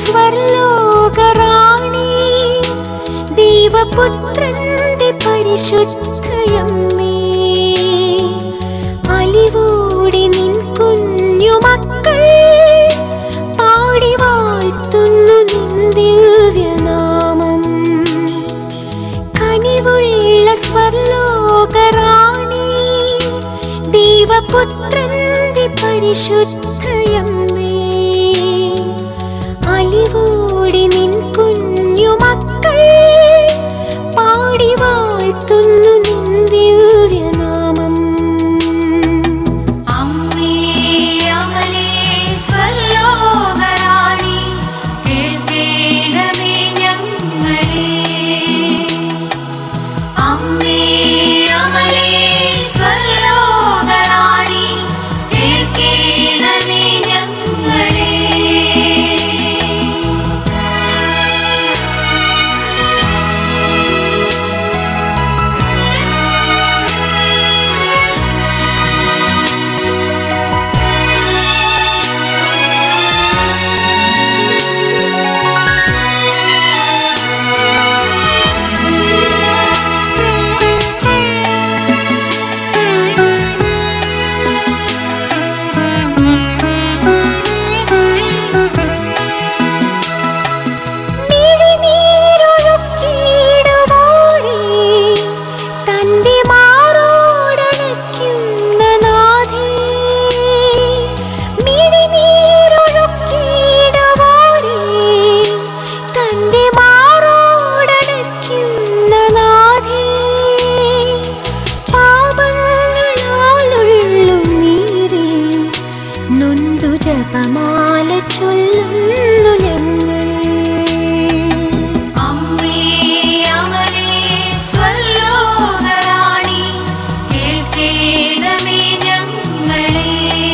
സ്വർലോകറാണി ദൈവപുത്രന്റെ പരിശുദ്ധയമ്മേ അലിവോടെ നിൻ കുഞ്ഞുമക്കൾ പാടി വാഴ്ത്തുന്നു നിൻ ദിവ്യനാമം കനിവുള്ള സ്വർലോകറാണി ദൈവപുത്രന്റെ പരിശുദ്ധയമ്മേ അലിവോടെ നിൻ കുഞ്ഞുമക്കൾ പാടി വാഴ്ത്തുന്നു നിൻ ദിവ്യനാമം അമ്മേ അമലേ സ്വലോകറാണി കേൾക്കേണമേ ഞങ്ങളെ അമ്മേ അമലേ സ്വലോകറാണി കേൾക്കേണമേ ഞങ്ങളെ മിഴിനീരൊഴുക്കിയിടുവോരേ, തന്റെ മാറോടണയ്ക്കുന്ന നാഥേ. മിഴിനീരൊഴുക്കിയിടുവോരേ, തന്റെ മാറോടണയ്ക്കുന്ന നാഥേ. പാപങ്ങളാലുള്ളും നീരേ നൊന്തു ജപമാല ചൊല്ലുന്നു ഞങ്ങൾ അമ്മേ അമലേ സ്വലോകറാണി കേൾക്കേണമേ ഞങ്ങളെ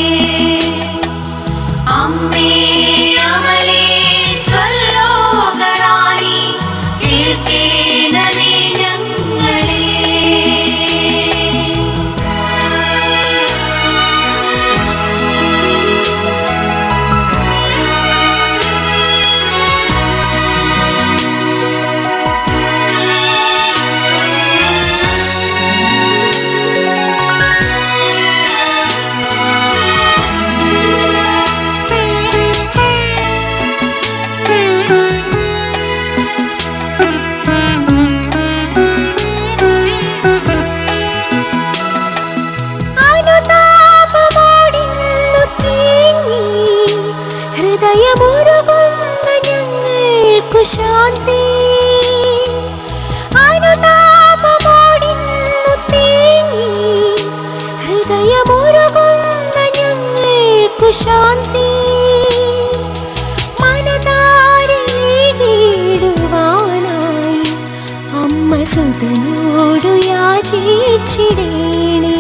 അമ്മേ അമലേ സ്വലോകറാണി കേൾക്കേണമേ ഞങ്ങളെ അനുതാപമോടിന്നു തേങ്ങി ഹൃദയമുരുകുന്ന ഞങ്ങൾക്കു ശാന്തി അനുതാപമോടിന്നു തേങ്ങി ഹൃദയമുരുകുന്ന ഞങ്ങൾക്കു ശാന്തി മനതാരിടുവാനായി അമ്മ സുതനോടു യാചിച്ചിടേണേ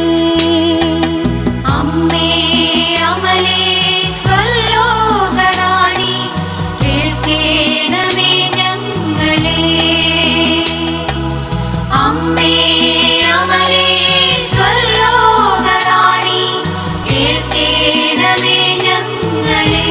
അമ്മേ അമലേ സ്വലോകറാണി കേൾക്കേണമേ ഞങ്ങളെ അമ്മേ അമലേ സ്വലോകറാണി കേൾക്കേണമേ ഞങ്ങളെ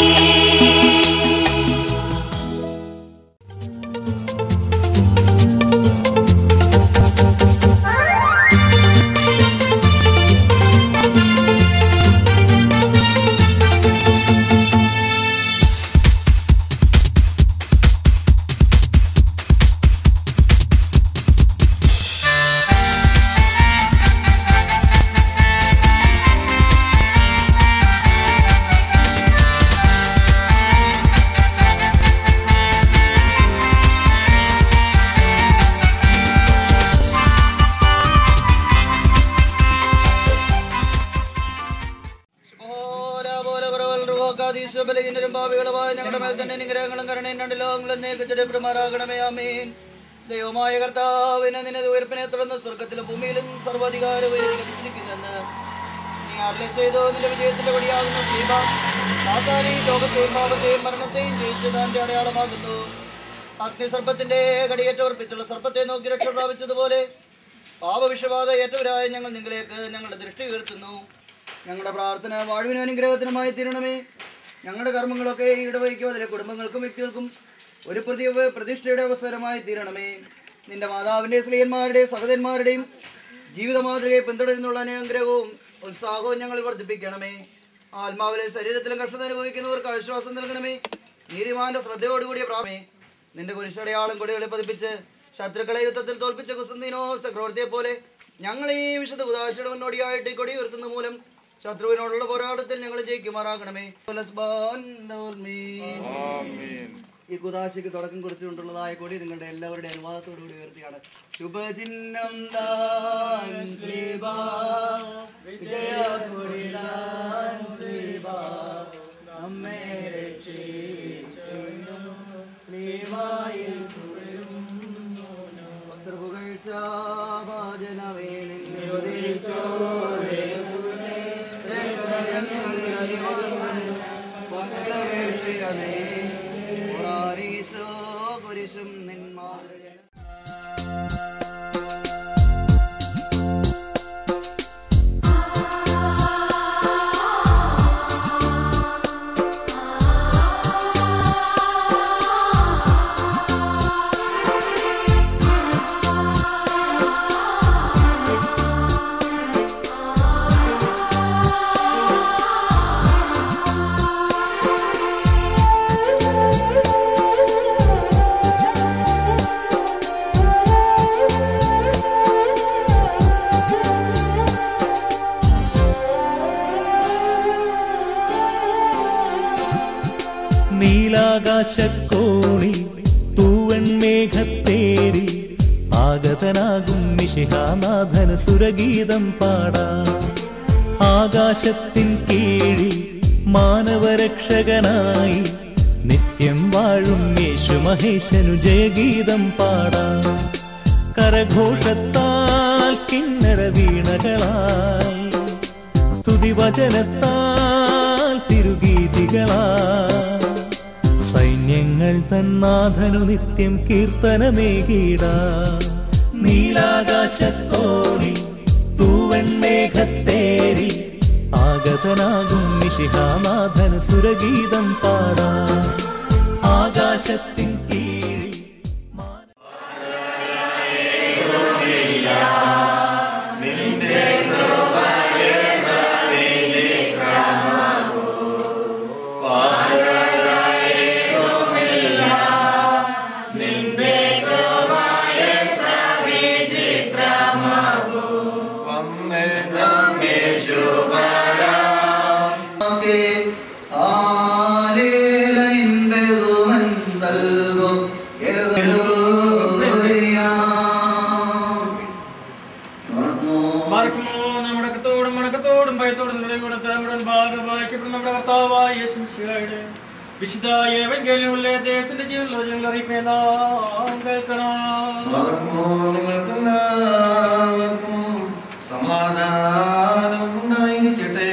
ബലഹീനരും ഭാവികളുമായ ഞങ്ങളുടെ മേൽ തന്നെ നിഗ്രഹങ്ങളും കരുണയും രണ്ട് ലോകങ്ങളും നേക്കിച്ചെടുപ്പെടുമാറാകണമേ ആമീൻ ദൈവമായ കർത്താവിനെ നിന്നെ ഉയർപ്പിനെ തുടർന്ന് സ്വർഗത്തിലും ഭൂമിയിലും സർവാധികാരവും എനിക്ക് ലഭിച്ചിരിക്കുന്നെന്ന് നീ അരളി ചെയ്തോ നിന്റെ വിജയത്തിന്റെ വഴിയാകുന്ന ശ്രീമ സാത്താനെയും ലോകത്തെയും പാപത്തെയും മരണത്തെയും ജയിച്ചു താന്റെ അടയാളമാകുന്നു അഗ്നിസർപ്പത്തിന്റെ കടിയേറ്റവർപ്പിച്ചുള്ള സർപ്പത്തെ നോക്കി രക്ഷ പ്രാപിച്ചതുപോലെ പാപവിഷബാധ ഏറ്റവരായ ഞങ്ങൾ നിങ്ങളിലേക്ക് ഞങ്ങളുടെ ദൃഷ്ടി ഉയർത്തുന്നു ഞങ്ങളുടെ പ്രാർത്ഥന വാഴുവിനും അനുഗ്രഹത്തിനുമായി തീരണമേ ഞങ്ങളുടെ കർമ്മങ്ങളൊക്കെ ഇടവയ്ക്കും അതിലെ കുടുംബങ്ങൾക്കും വ്യക്തികൾക്കും ഒരു പ്രതി പ്രതിഷ്ഠയുടെ അവസരമായി തീരണമേ നിന്റെ മാതാവിന്റെ സ്ത്രീയന്മാരുടെ സഹോദരന്മാരുടെയും ജീവിത മാതൃകയെ പിന്തുടരുന്നുള്ള അനുഗ്രഹവും ഉത്സാഹവും ഞങ്ങൾ വർദ്ധിപ്പിക്കണമേ ആത്മാവിലെ ശരീരത്തിലും കഷ്ടത അനുഭവിക്കുന്നവർക്ക് ആശ്വാസം നൽകണമേ നീതിമാന്റെ ശ്രദ്ധയോടുകൂടിയ പ്രാമേ നിന്റെ കുരിശടയാളം കൊടികളെ പതിപ്പിച്ച് ശത്രുക്കളെ യുദ്ധത്തിൽ തോൽപ്പിച്ച കുസന്തിനോ ചക്രവർത്തിയെ പോലെ ഞങ്ങൾ ഈ വിശുദ്ധ ഉദാശയുടെ മുന്നോടിയായിട്ട് ഈ കൊടി ഉയർത്തുന്ന മൂലം ശത്രുവിനോടുള്ള പോരാട്ടത്തിൽ ഞങ്ങൾ ജയിക്കുമാറാക്കണമേ ഈ കുദാശയ്ക്ക് തുടക്കം കുറിച്ചുകൊണ്ടുള്ളതായ കൊടി നിങ്ങളുടെ എല്ലാവരുടെ അനുവാദത്തോടു കൂടി ഉയർത്തിയാണ് ശുഭചിഹ്നം ദാൻ ശ്രീബാ, വിജയക്കൊടി ദാൻ ശ്രീബാ, നമ്മെ രക്ഷിച്ചെന്നും ശ്രീവായിൽ തുടരുന്നു. ഭക്തൃപുകഴ്ച ഭാജനമേ നിന്നെ ഉദിച്ചോരേ രംഗങ്ങളിൽ അരിവാങ്ങുന്നു. ഭക്തരക്ഷിതമേ, പുരാരീശോ കുരിശും നിൻ മാതൃജനം നീലാകാശക്കോണി തൂവൻ മേഘത്തേരി ആഗതനാകും നിശിഹാനാഥന സുരഗീതം പാടാം ആകാശത്തിൻ കീഴിൽ മാനവരക്ഷകനായി നിത്യം വാഴും യേശു മഹേശനു ജയഗീതം പാടാം കരഘോഷത്താൽ കിന്നര വീണകളാൽ സ്തുതിവചനത്താൽ തിരുഗീതികളാൽ സൈന്യങ്ങൾ തന്നാഥനു നിത്യം കീർത്തനമേകീട നീലാകാശത്തോണി തൂവൻ മേഘത്തേരി ആഗതനാകും നിശിഹാനാഥന സുരഗീതം പാടാ ആകാശത്തിൻ കീഴിൽ മാന മറക്കുമോ നമ്മുടെ കത്തോടും മണക്കത്തോടും ഭയത്തോടും നിങ്ങളുടെ കൂടെ തങ്ങളുടെ ഭാഗവായിക്കപ്പെടുന്ന നമ്മുടെ കർത്താവായ യേശുമിശിഹായുടെ വിശുദ്ധായ എവൻഗേലിയുള്ള അദ്ദേഹത്തിന്റെ ജീവനുള്ള ജനങ്ങൾ അറിയിപ്പേ നാം കേൾക്കണം സമാധാനം ഉണ്ടായിരിക്കട്ടെ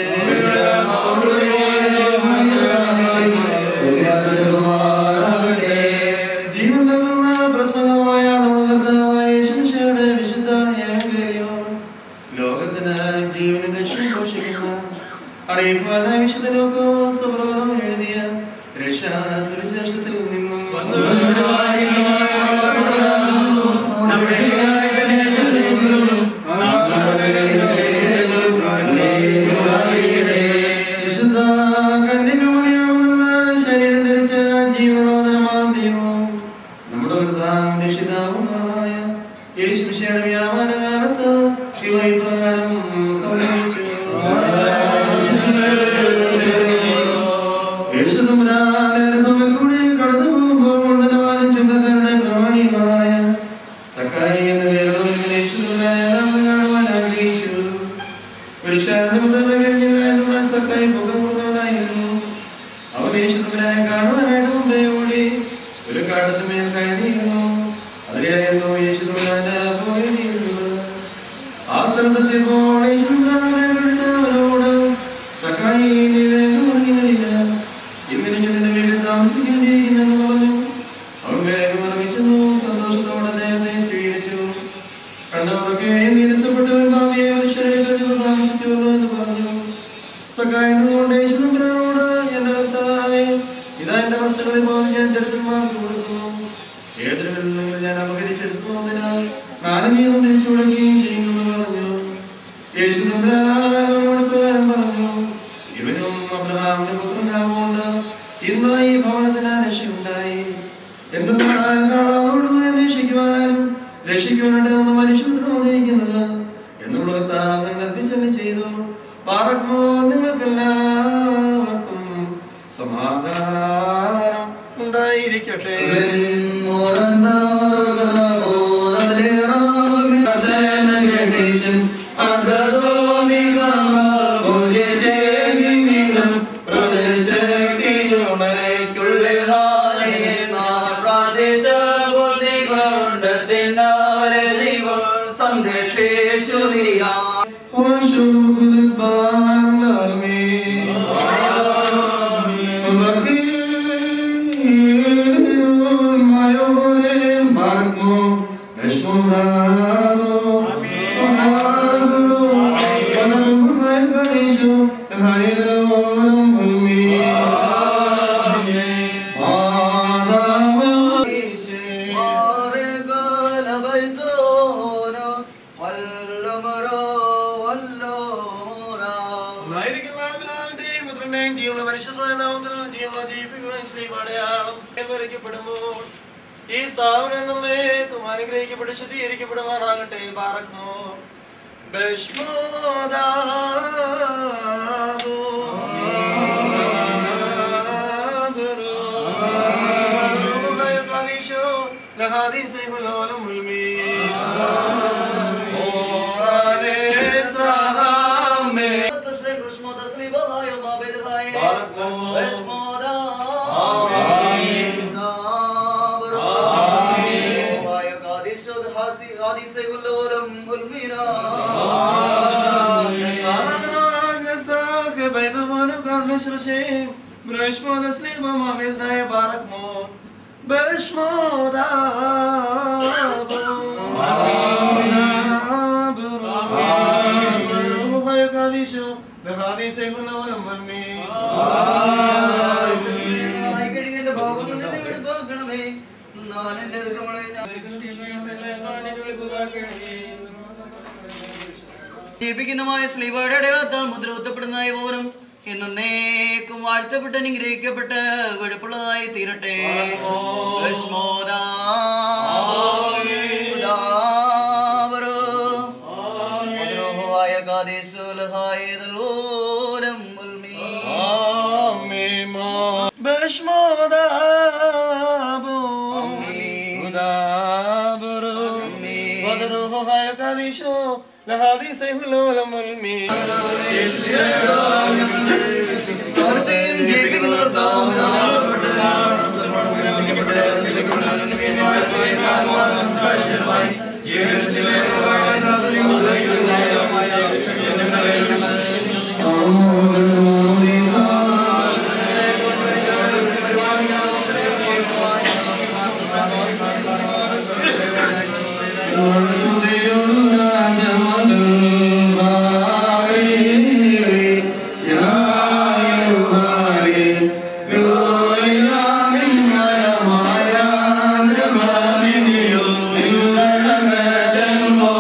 ജീവൻ നൽകുന്ന പ്രസംഗമായ നമ്മുടെ കർത്താവായ യേശുമിശിഹായുടെ വിശുദ്ധ ഏവൻഗേലിയോൻ ലോകത്തിന് ജീവനും രക്ഷയും ഘോഷിക്കുന്ന അറിയിപ്പാന വിശുദ്ധ ലോകവും സബ്രോധം എഴുതിയ രക്ഷാ സുവിശേഷത്തിൽ നിന്നും വിശുദ്ധ കന്യകമറിയാവുന്ന ശരീരം ധരിച്ച ജീവനോദനമാം ദൈവവും നമ്മുടെ കർത്താവും രക്ഷിതാവുമായ യേശുമിശിഹായുടെ വ്യാപാരകാലത്ത് ശിവൈപ്രകാരം സംഭവിച്ചു യേശുദമ്പുരാന്റെ ഇതാ എന്റെ വസ്തുക്കളിൽ പോകുന്ന ഞാൻ ചെറുക്കന്മാർക്ക് കൊടുക്കുന്നു ഏതൊരു നിങ്ങൾ ഞാൻ അപകരിച്ചെടുക്കുന്നതിനാൽ നാലും വീതം തിരിച്ചു വിടുകയും ചെയ്യുന്നു എന്ന് പറഞ്ഞു യേശു തമ്പുരാനോട് പ്രകാരം പറഞ്ഞു ഇവനും അബ്രഹാമിന്റെ പുത്രനാകൊണ്ട് ഇന്ന് ഈ ഭവനത്തിന് രക്ഷയുണ്ടായി എന്തെന്നാൽ കാണാതോടും രക്ഷിക്കുവാനും രക്ഷിക്കുവാനായിട്ട് മനുഷ്യപുത്രം വന്നിരിക്കുന്നത് എന്നുള്ള കർത്താവ് കൽപ്പിച്ചെന്നെ ചെയ്തു പാറക്കുമോ നിങ്ങൾക്കെല്ലാവർക്കും സമാധാനം ഉണ്ടായിരിക്കട്ടെ സംരക്ഷിച്ചു തിരിയാം ഈ സ്ഥാപനം നമ്മേക്കും അനുഗ്രഹിക്കപ്പെട്ട് ശുദ്ധീകരിക്കപ്പെടുവാനാകട്ടെ പാറക്കുന്നു ജീവിക്കുന്നമായ സ്ലീവയുടെ അടയാളത്താൽ മുദ്ര കുത്തപ്പെടുന്നതായി പോലും എന്നേക്കും വാഴ്ത്തപ്പെട്ട് അനുഗ്രഹിക്കപ്പെട്ട് വെടുപ്പുള്ളതായി തീരട്ടെ Yeah.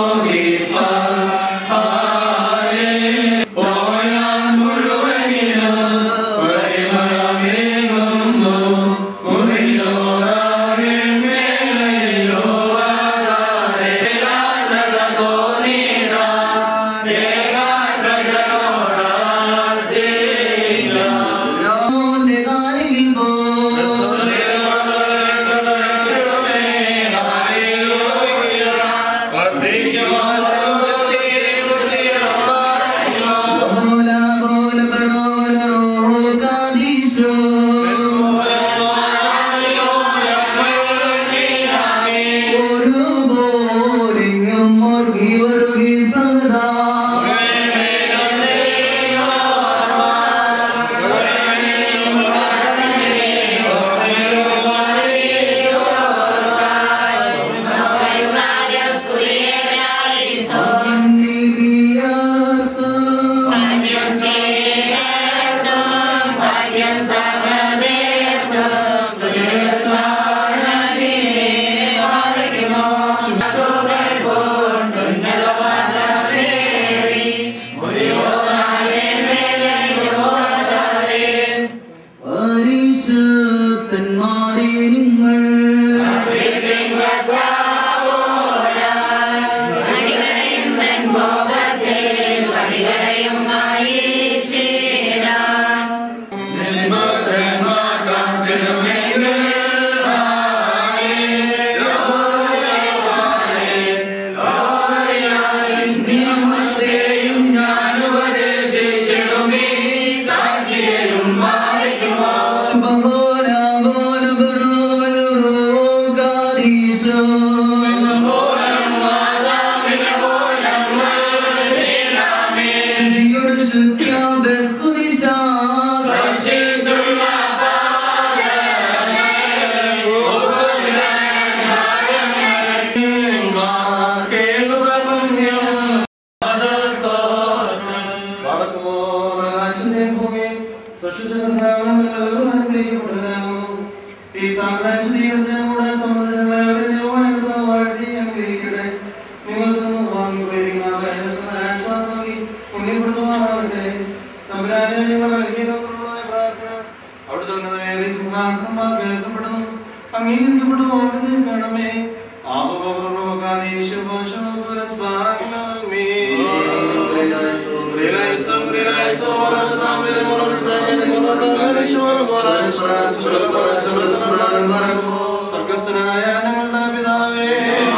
ഈ സ്ഥാപനങ്ങളുടെ സമ്മതങ്ങളെ വാഴ്ത്തി അംഗീകരിക്കട്ടെ നിങ്ങൾക്ക് വാങ്ങിക്കൊണ്ടിരിക്കുന്ന ആശ്വാസമാക്കി പുണ്യപ്പെടുത്തുമാറാവട്ടെ തമ്പുരാനെ നിങ്ങൾ നൽകിയതിനുള്ള പ്രാർത്ഥന അവിടുത്തെ ഉന്നതമേറിയ സിംഹാസനമാ കേൾക്കപ്പെടുന്നു അംഗീകരിക്കപ്പെടുന്നു ഓർമ്മ തീർക്കണമേ സ്വർഗസ്ഥനായ ഞങ്ങളുടെ പിതാവേ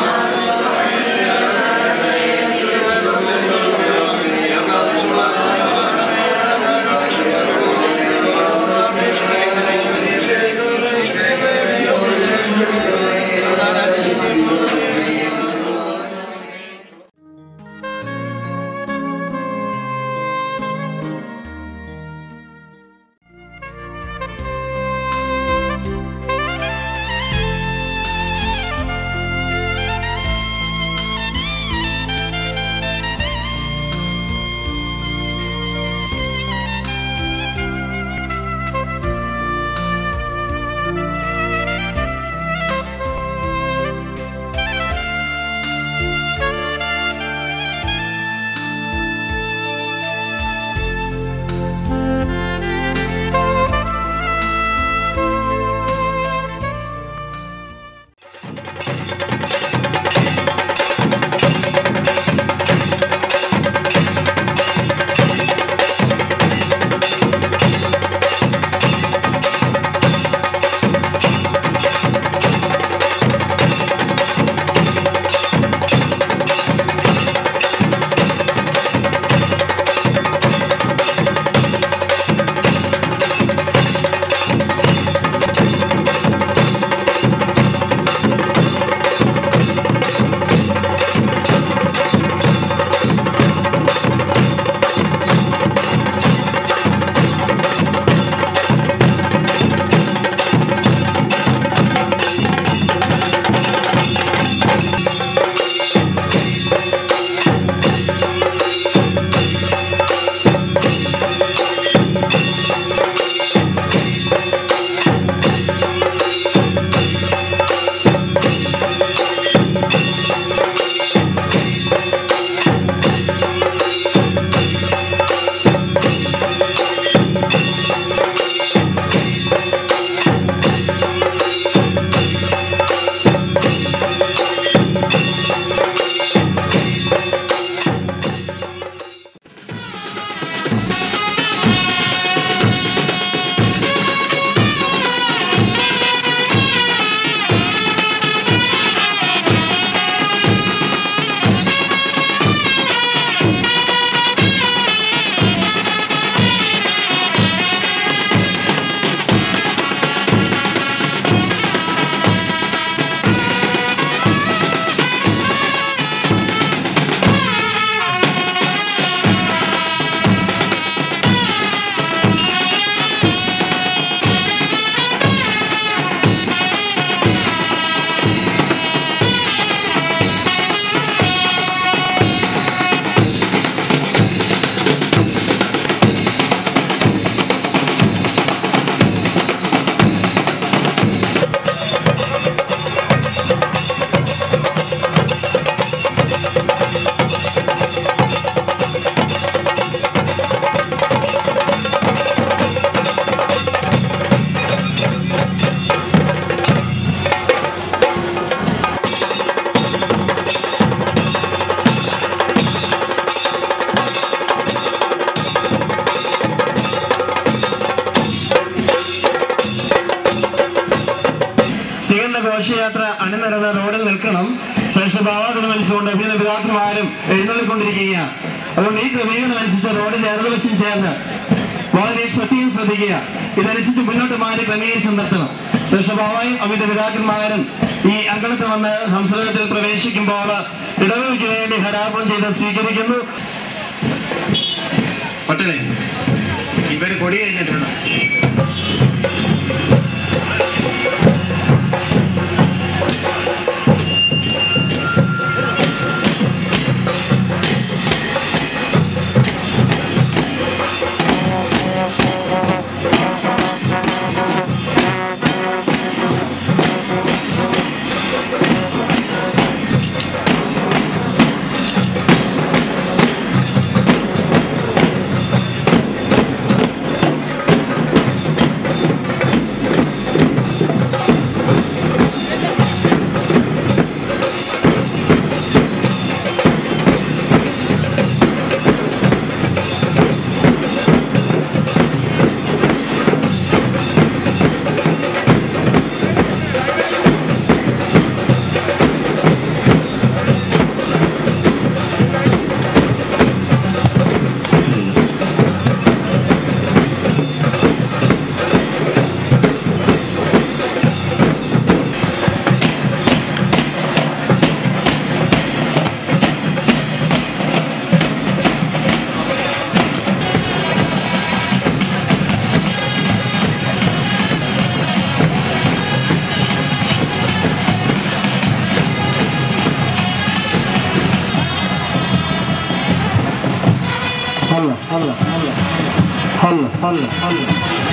സ്വീകരണ ഘോഷയാത്ര അണിനിരന്ന റോഡിൽ നിൽക്കണം ശേഷഭാവാതിന് മനസ്സുകൊണ്ട് അഭിനന്ദ പിതാക്കന്മാരും എഴുന്നള്ളിക്കൊണ്ടിരിക്കുകയാണ് അതുകൊണ്ട് ഈ ക്രമീകരണം അനുസരിച്ച് റോഡിന്റെ ഇടതുവശം ചേർന്ന് വളരെ പ്രത്യേകം ശ്രദ്ധിക്കുക ഇതനുസരിച്ച് മുന്നോട്ട് മാറി ക്രമീകരിച്ച് നിർത്തണം ശേഷഭാവായും അമിത പിതാക്കന്മാരും ഈ അങ്കണത്തിൽ വന്ന് സംസർഗത്തിൽ പ്രവേശിക്കുമ്പോൾ ഇടവയ്ക്ക് വേണ്ടി ഹരാപം ചെയ്ത് സ്വീകരിക്കുന്നു പട്ടണേ ഇവര് കൊടി കഴിഞ്ഞിട്ടുണ്ട് ും നല്ല നല്ല നല്ല നല്ല നല്ല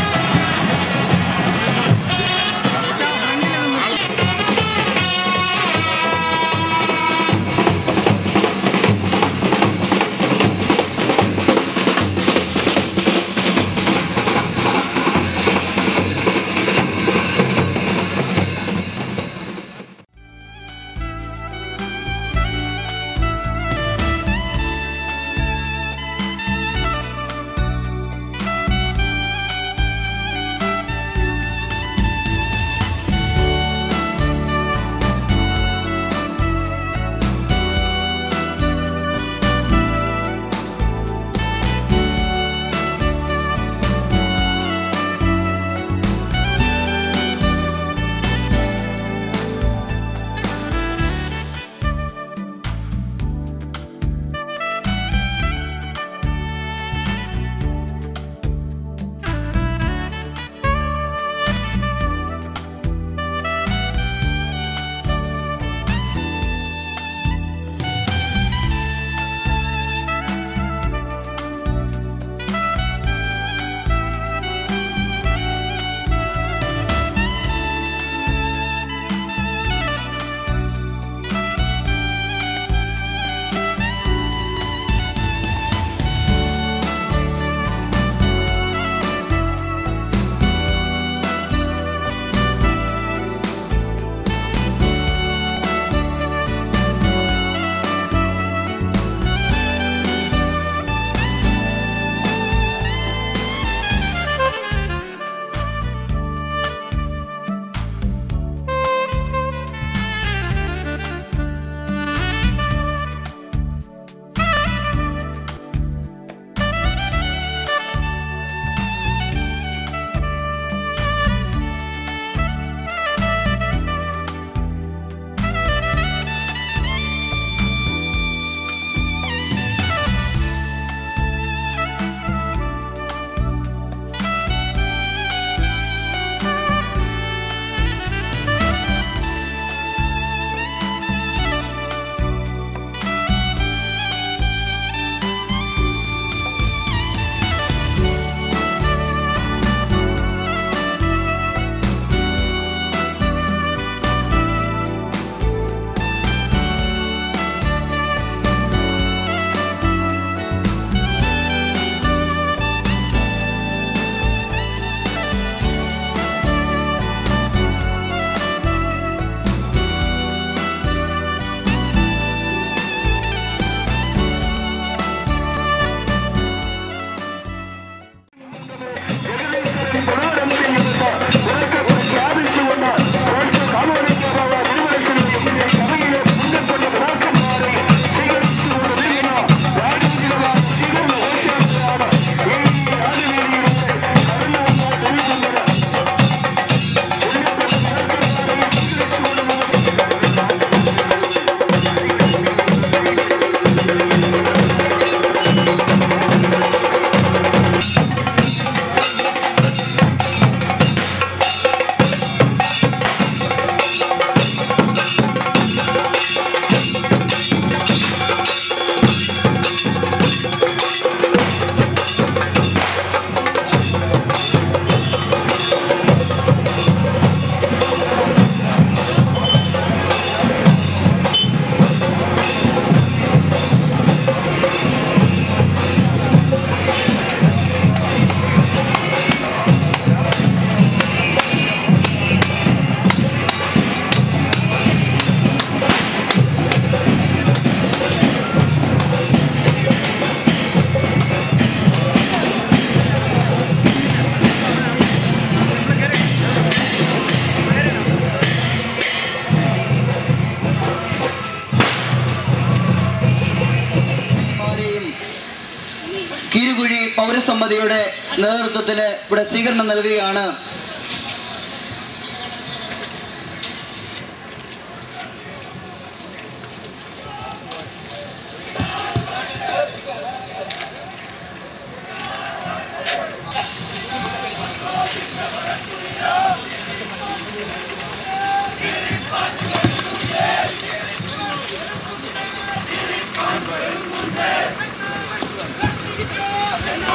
കീരുകുഴി പൗരസമ്മതിയുടെ നേതൃത്വത്തിൽ ഇവിടെ സ്വീകരണം നൽകുകയാണ് ും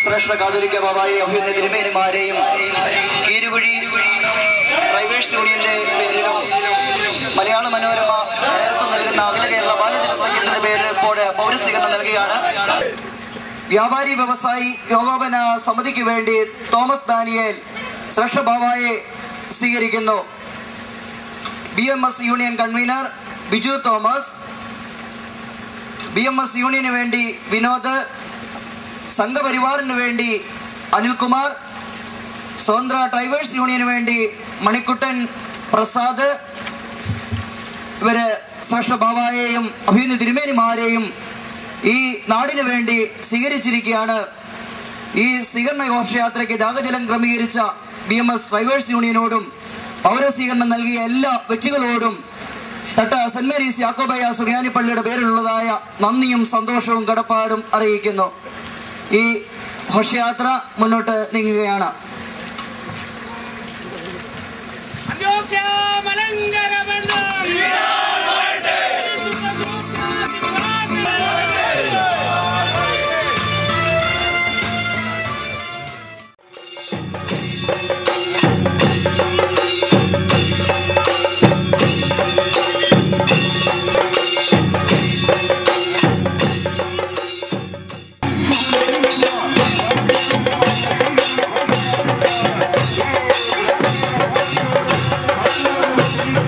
ശ്രേഷ്ഠ കാതോലിക്ക ബാബായെ അഭ്യുന്ന തിരുമേനിമാരെയും കീരുകുഴി ഡ്രൈവേഴ്സ് യൂണിയന്റെ പേരിലും മലയാള മനോരമ നേതൃത്വം നൽകുന്ന അഖില കേരള ബാലജന സംഘത്തിന്റെ പേരിൽ ഇപ്പോൾ പൗരസ്വീകരണം നൽകുകയാണ് വ്യാപാരി വ്യവസായി യോഗോപന സമിതിക്ക് വേണ്ടി തോമസ് ദാനിയേൽ ശ്രേഷ്ഠ ബാബായെ സ്വീകരിക്കുന്നു B M S union convener Biju Thomas B M S യൂണിയന് വേണ്ടി വിനോദ് സംഘപരിവാറിന് വേണ്ടി അനിൽകുമാർ സ്വതന്ത്ര ഡ്രൈവേഴ്സ് യൂണിയന് വേണ്ടി മണിക്കുട്ടൻ പ്രസാദ് ഇവര് ശ്രേഷ്ഠ ബാബായെയും അഭിനന്ദ തിരുമേനിമാരെയും ഈ നാടിന് വേണ്ടി സ്വീകരിച്ചിരിക്കുകയാണ് ഈ സ്വീകരണ ഘോഷയാത്രയ്ക്ക് ദാഹജലം ക്രമീകരിച്ച ബി എം എസ് ഡ്രൈവേഴ്സ് യൂണിയനോടും പൗരസ്വീകരണം നൽകിയ എല്ലാ വ്യക്തികളോടും തട്ട സെന്റ് മേരീസ് യാക്കോബയ സുറിയാനി പള്ളിയുടെ പേരിലുള്ളതായ നന്ദിയും സന്തോഷവും കടപ്പാടും അറിയിക്കുന്നു ഈ ഘോഷയാത്ര മുന്നോട്ട് നീങ്ങുകയാണ് ും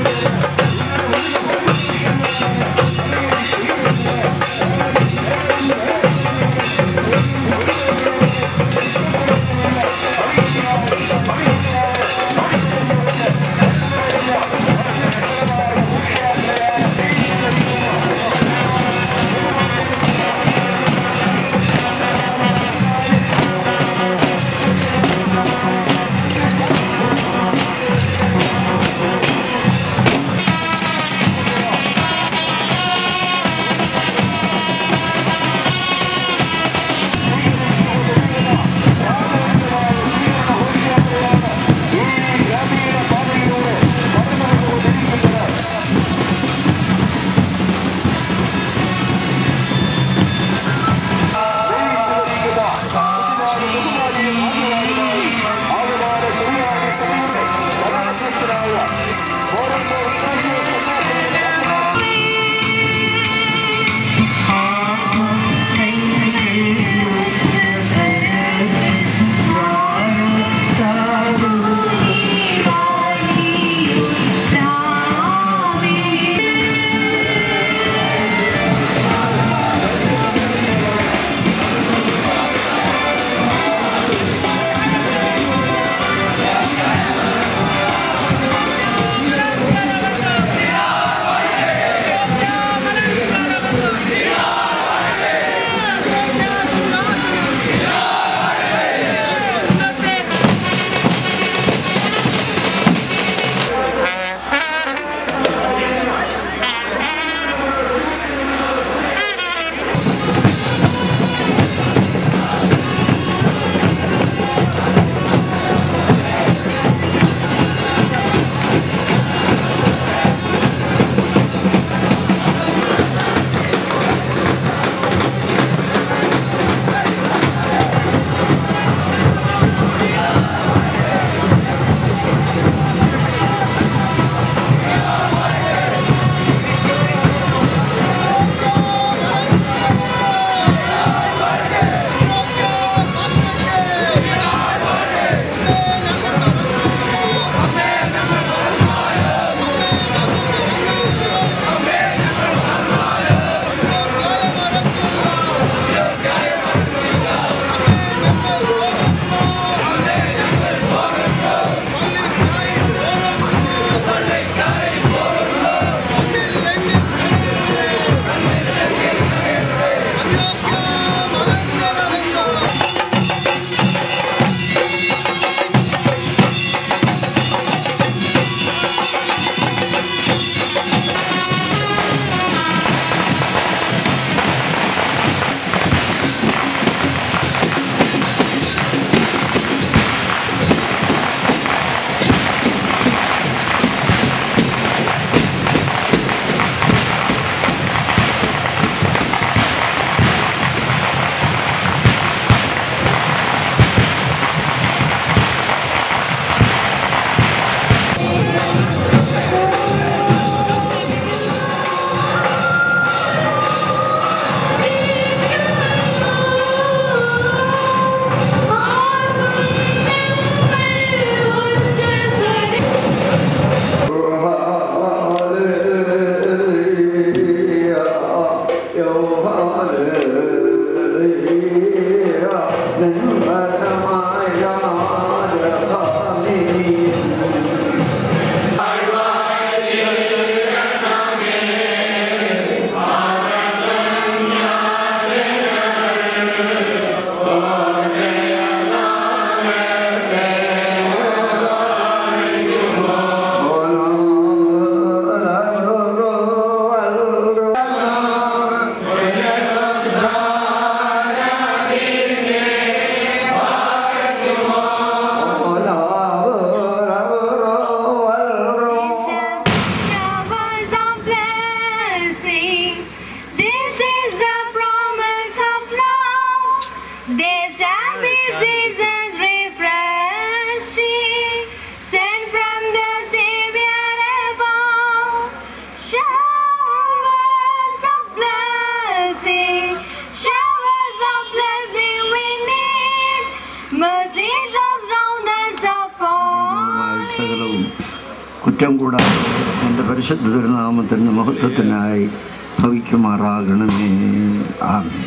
കുറ്റം കൂടാതെ എൻ്റെ പരിശുദ്ധ തിരുനാമത്തിൻ്റെ മഹത്വത്തിനായി ഭവിക്കുമാറാകണമേ ആമേ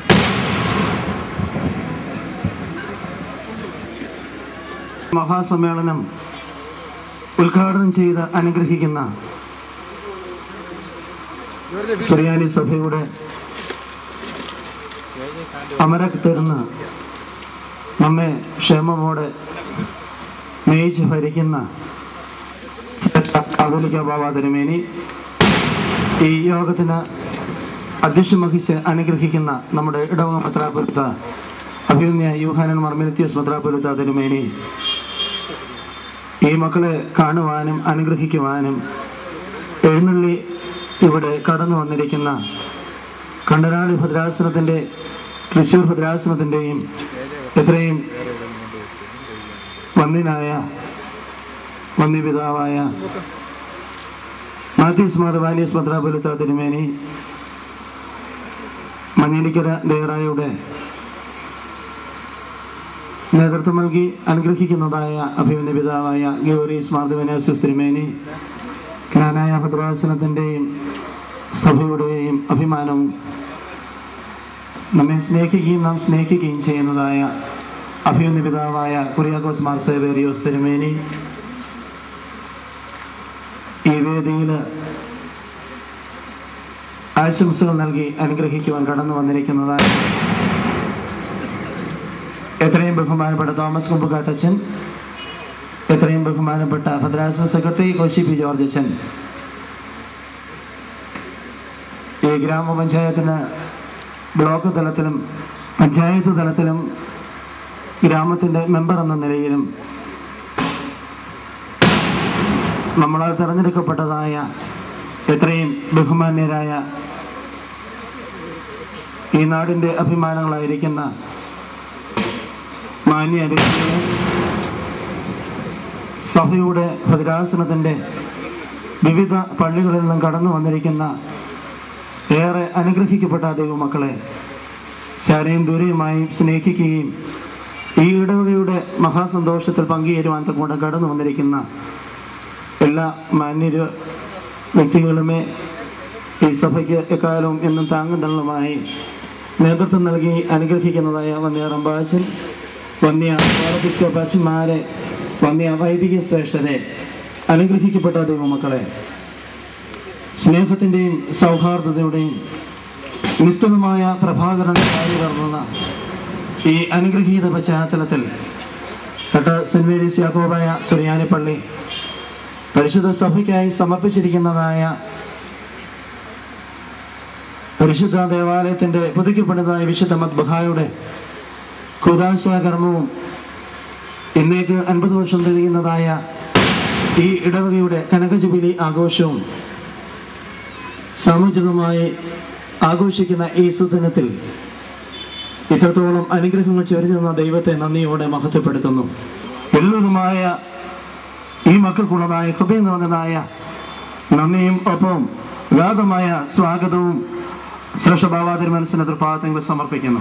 മഹാസമ്മേളനം ഉദ്ഘാടനം ചെയ്ത് അനുഗ്രഹിക്കുന്ന സുറിയാനി സഭയുടെ അമരക്ക് തരുന്ന് നമ്മെ ക്ഷേമമോടെ നയിച്ച് ഭരിക്കുന്ന കാതോലിക്ക ബാബ തിരുമേനി ഈ യോഗത്തിന് അധ്യക്ഷം വഹിച്ച് അനുഗ്രഹിക്കുന്ന നമ്മുടെ ഇടവക മെത്രാപുരത്ത അഭിമന്യ യൂഹാനൻ മർമിനിത്യസ് മെത്രാപുരത്ത തിരുമേനി ഈ മക്കളെ കാണുവാനും അനുഗ്രഹിക്കുവാനും എഴുന്നള്ളി ഇവിടെ കടന്നു വന്നിരിക്കുന്ന കണ്ടനാടി ഭദ്രാസനത്തിൻ്റെ തൃശ്ശൂർ ഭദ്രാസനത്തിൻ്റെയും എത്രയും വന്യനായ വന്യപിതാവായ മാത്യൂസ് മാധവാനിയസ് ഭദ്രാപുരത്ത തിരുമേനി മഞ്ഞളിക്കര ദേറായുടെ നേതൃത്വം നൽകി അനുഗ്രഹിക്കുന്നതായ അഭിമന്യ പിതാവായ ഗൗരീസ് മാധവനാസ്യസ് തിരുമേനി ജ്ഞാനായ ഭദ്രാസനത്തിൻ്റെയും സഭയുടെയും അഭിമാനവും നമ്മെ സ്നേഹിക്കുകയും നാം സ്നേഹിക്കുകയും ചെയ്യുന്നതായ അഭിമന്യ പിതാവായ കുറിയാക്കോസ് മാർ സേവേറിയോസ് തിരുമേനി ഈ വേദിയിൽ ആശംസകൾ നൽകി അനുഗ്രഹിക്കുവാൻ കടന്നു വന്നിരിക്കുന്നതായ എത്രയും ബഹുമാനപ്പെട്ട തോമസ് കുമ്പുകാട്ടച്ചൻ എത്രയും ബഹുമാനപ്പെട്ട ഭദ്രാസന സെക്രട്ടറി കോശി പി ജോർജ് അച്ഛൻ ഈ ഗ്രാമപഞ്ചായത്തിന് ബ്ലോക്ക് തലത്തിലും പഞ്ചായത്ത് തലത്തിലും ഗ്രാമത്തിൻ്റെ മെമ്പർ എന്ന നിലയിലും നമ്മളാൽ തിരഞ്ഞെടുക്കപ്പെട്ടതായ എത്രയും ബഹുമാന്യരായ ഈ നാടിൻ്റെ അഭിമാനങ്ങളായിരിക്കുന്ന മാന്യ വ്യക്തികളെ സഭയുടെ ഭദ്രാസനത്തിൻ്റെ വിവിധ പള്ളികളിൽ നിന്നും കടന്നു വന്നിരിക്കുന്ന ഏറെ അനുഗ്രഹിക്കപ്പെട്ട ദൈവമക്കളെ ശാരയും ദൂരെയുമായി സ്നേഹിക്കുകയും ഈ ഇടവകയുടെ മഹാസന്തോഷത്തിൽ പങ്കുചേരുവാൻ തക്കൊണ്ട് കടന്നു വന്നിരിക്കുന്ന എല്ലാ മാന്യരു വ്യക്തികളുമേ ഈ സഭയ്ക്ക് എക്കാലവും എന്നും താങ്ങും തള്ളുമായി നേതൃത്വം നൽകി അനുഗ്രഹിക്കുന്നതായ വന്യ റംബാച്ചൻ വന്യ പാരപിസ്കോപ്പാച്ചന്മാരെ വന്യ വൈദിക ശ്രേഷ്ഠരെ അനുഗ്രഹിക്കപ്പെട്ട ദൈവമക്കളെ സ്നേഹത്തിൻ്റെയും സൗഹാർദ്ദതയുടെയും നിസ്തുലമായ പ്രഭാകരണമായി വർണ്ണുന്ന ഈ അനുഗ്രഹീത പശ്ചാത്തലത്തിൽ കട്ട സെന്റ് മേരീസ് യാക്കോബായ സുറിയാനിപ്പള്ളി പരിശുദ്ധ സഭയ്ക്കായി സമർപ്പിച്ചിരിക്കുന്നതായ പരിശുദ്ധ ദേവാലയത്തിന്റെ പുതുക്കപ്പെടുന്നതായ വിശുദ്ധ മദ്ബഹായുടെ കുദാശാകർമ്മവും ഇന്നേക്ക് അൻപത് വർഷം തിരിയുന്നതായ ഈ ഇടവകയുടെ കനക ജുബിലി ആഘോഷവും സാമൂഹികമായി ആഘോഷിക്കുന്ന ഈ സുദിനത്തിൽ ഇത്രത്തോളം അനുഗ്രഹങ്ങൾ ചൊരിഞ്ഞുന്ന ദൈവത്തെ നന്ദിയോടെ മഹത്വപ്പെടുത്തുന്നു എല്ലതുമായ ഈ മക്കൾക്കുള്ളതായ ഹൃദയം നിറഞ്ഞതായ നന്ദിയും ഒപ്പം ഗാതമായ സ്വാഗതവും ശ്രേഷ്ഠഭാവാതിരി മനസ്സിന് തൃപ്പാദങ്ങൾ സമർപ്പിക്കുന്നു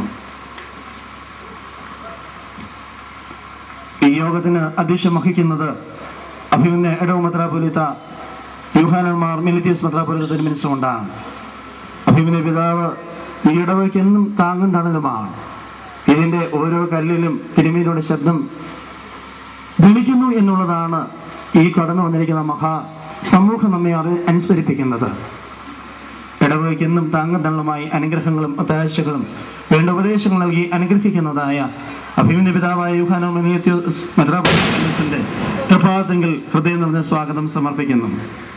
ഈ യോഗത്തിന് അധ്യക്ഷം വഹിക്കുന്നത് അഭിമന്യ ഇടവ് മെത്രാപൊലിത്ത യുഹാനന്മാർ മിലിറ്റിയസ് മെത്രാപൊലിത്ത തിരുമനസ്സുകൊണ്ടാണ് അഭിമന്യ പിതാവ് ഈ ഇടവയ്ക്ക് എന്നും താങ്ങും തണലുമാണ് ഇതിന്റെ ഓരോ കല്ലിലും തിരുമേനിയുടെ ശബ്ദം ധനിക്കുന്നു എന്നുള്ളതാണ് ഈ കടന്നു വന്നിരിക്കുന്ന മഹാ സമൂഹം നമ്മെ അറി അനുസ്മരിപ്പിക്കുന്നത് ഇടവകയ്ക്ക് എന്നും താങ്ങും തള്ളുമായി അനുഗ്രഹങ്ങളും ഒത്താശകളും വേണ്ട ഉപദേശങ്ങൾ നൽകി അനുഗ്രഹിക്കുന്നതായ അഭിമന്യ പിതാവായ യുഹാനോ മെത്രാപൊലിന്റെ പ്രഭാതത്തിൽ ഹൃദയം നിറഞ്ഞ സ്വാഗതം സമർപ്പിക്കുന്നു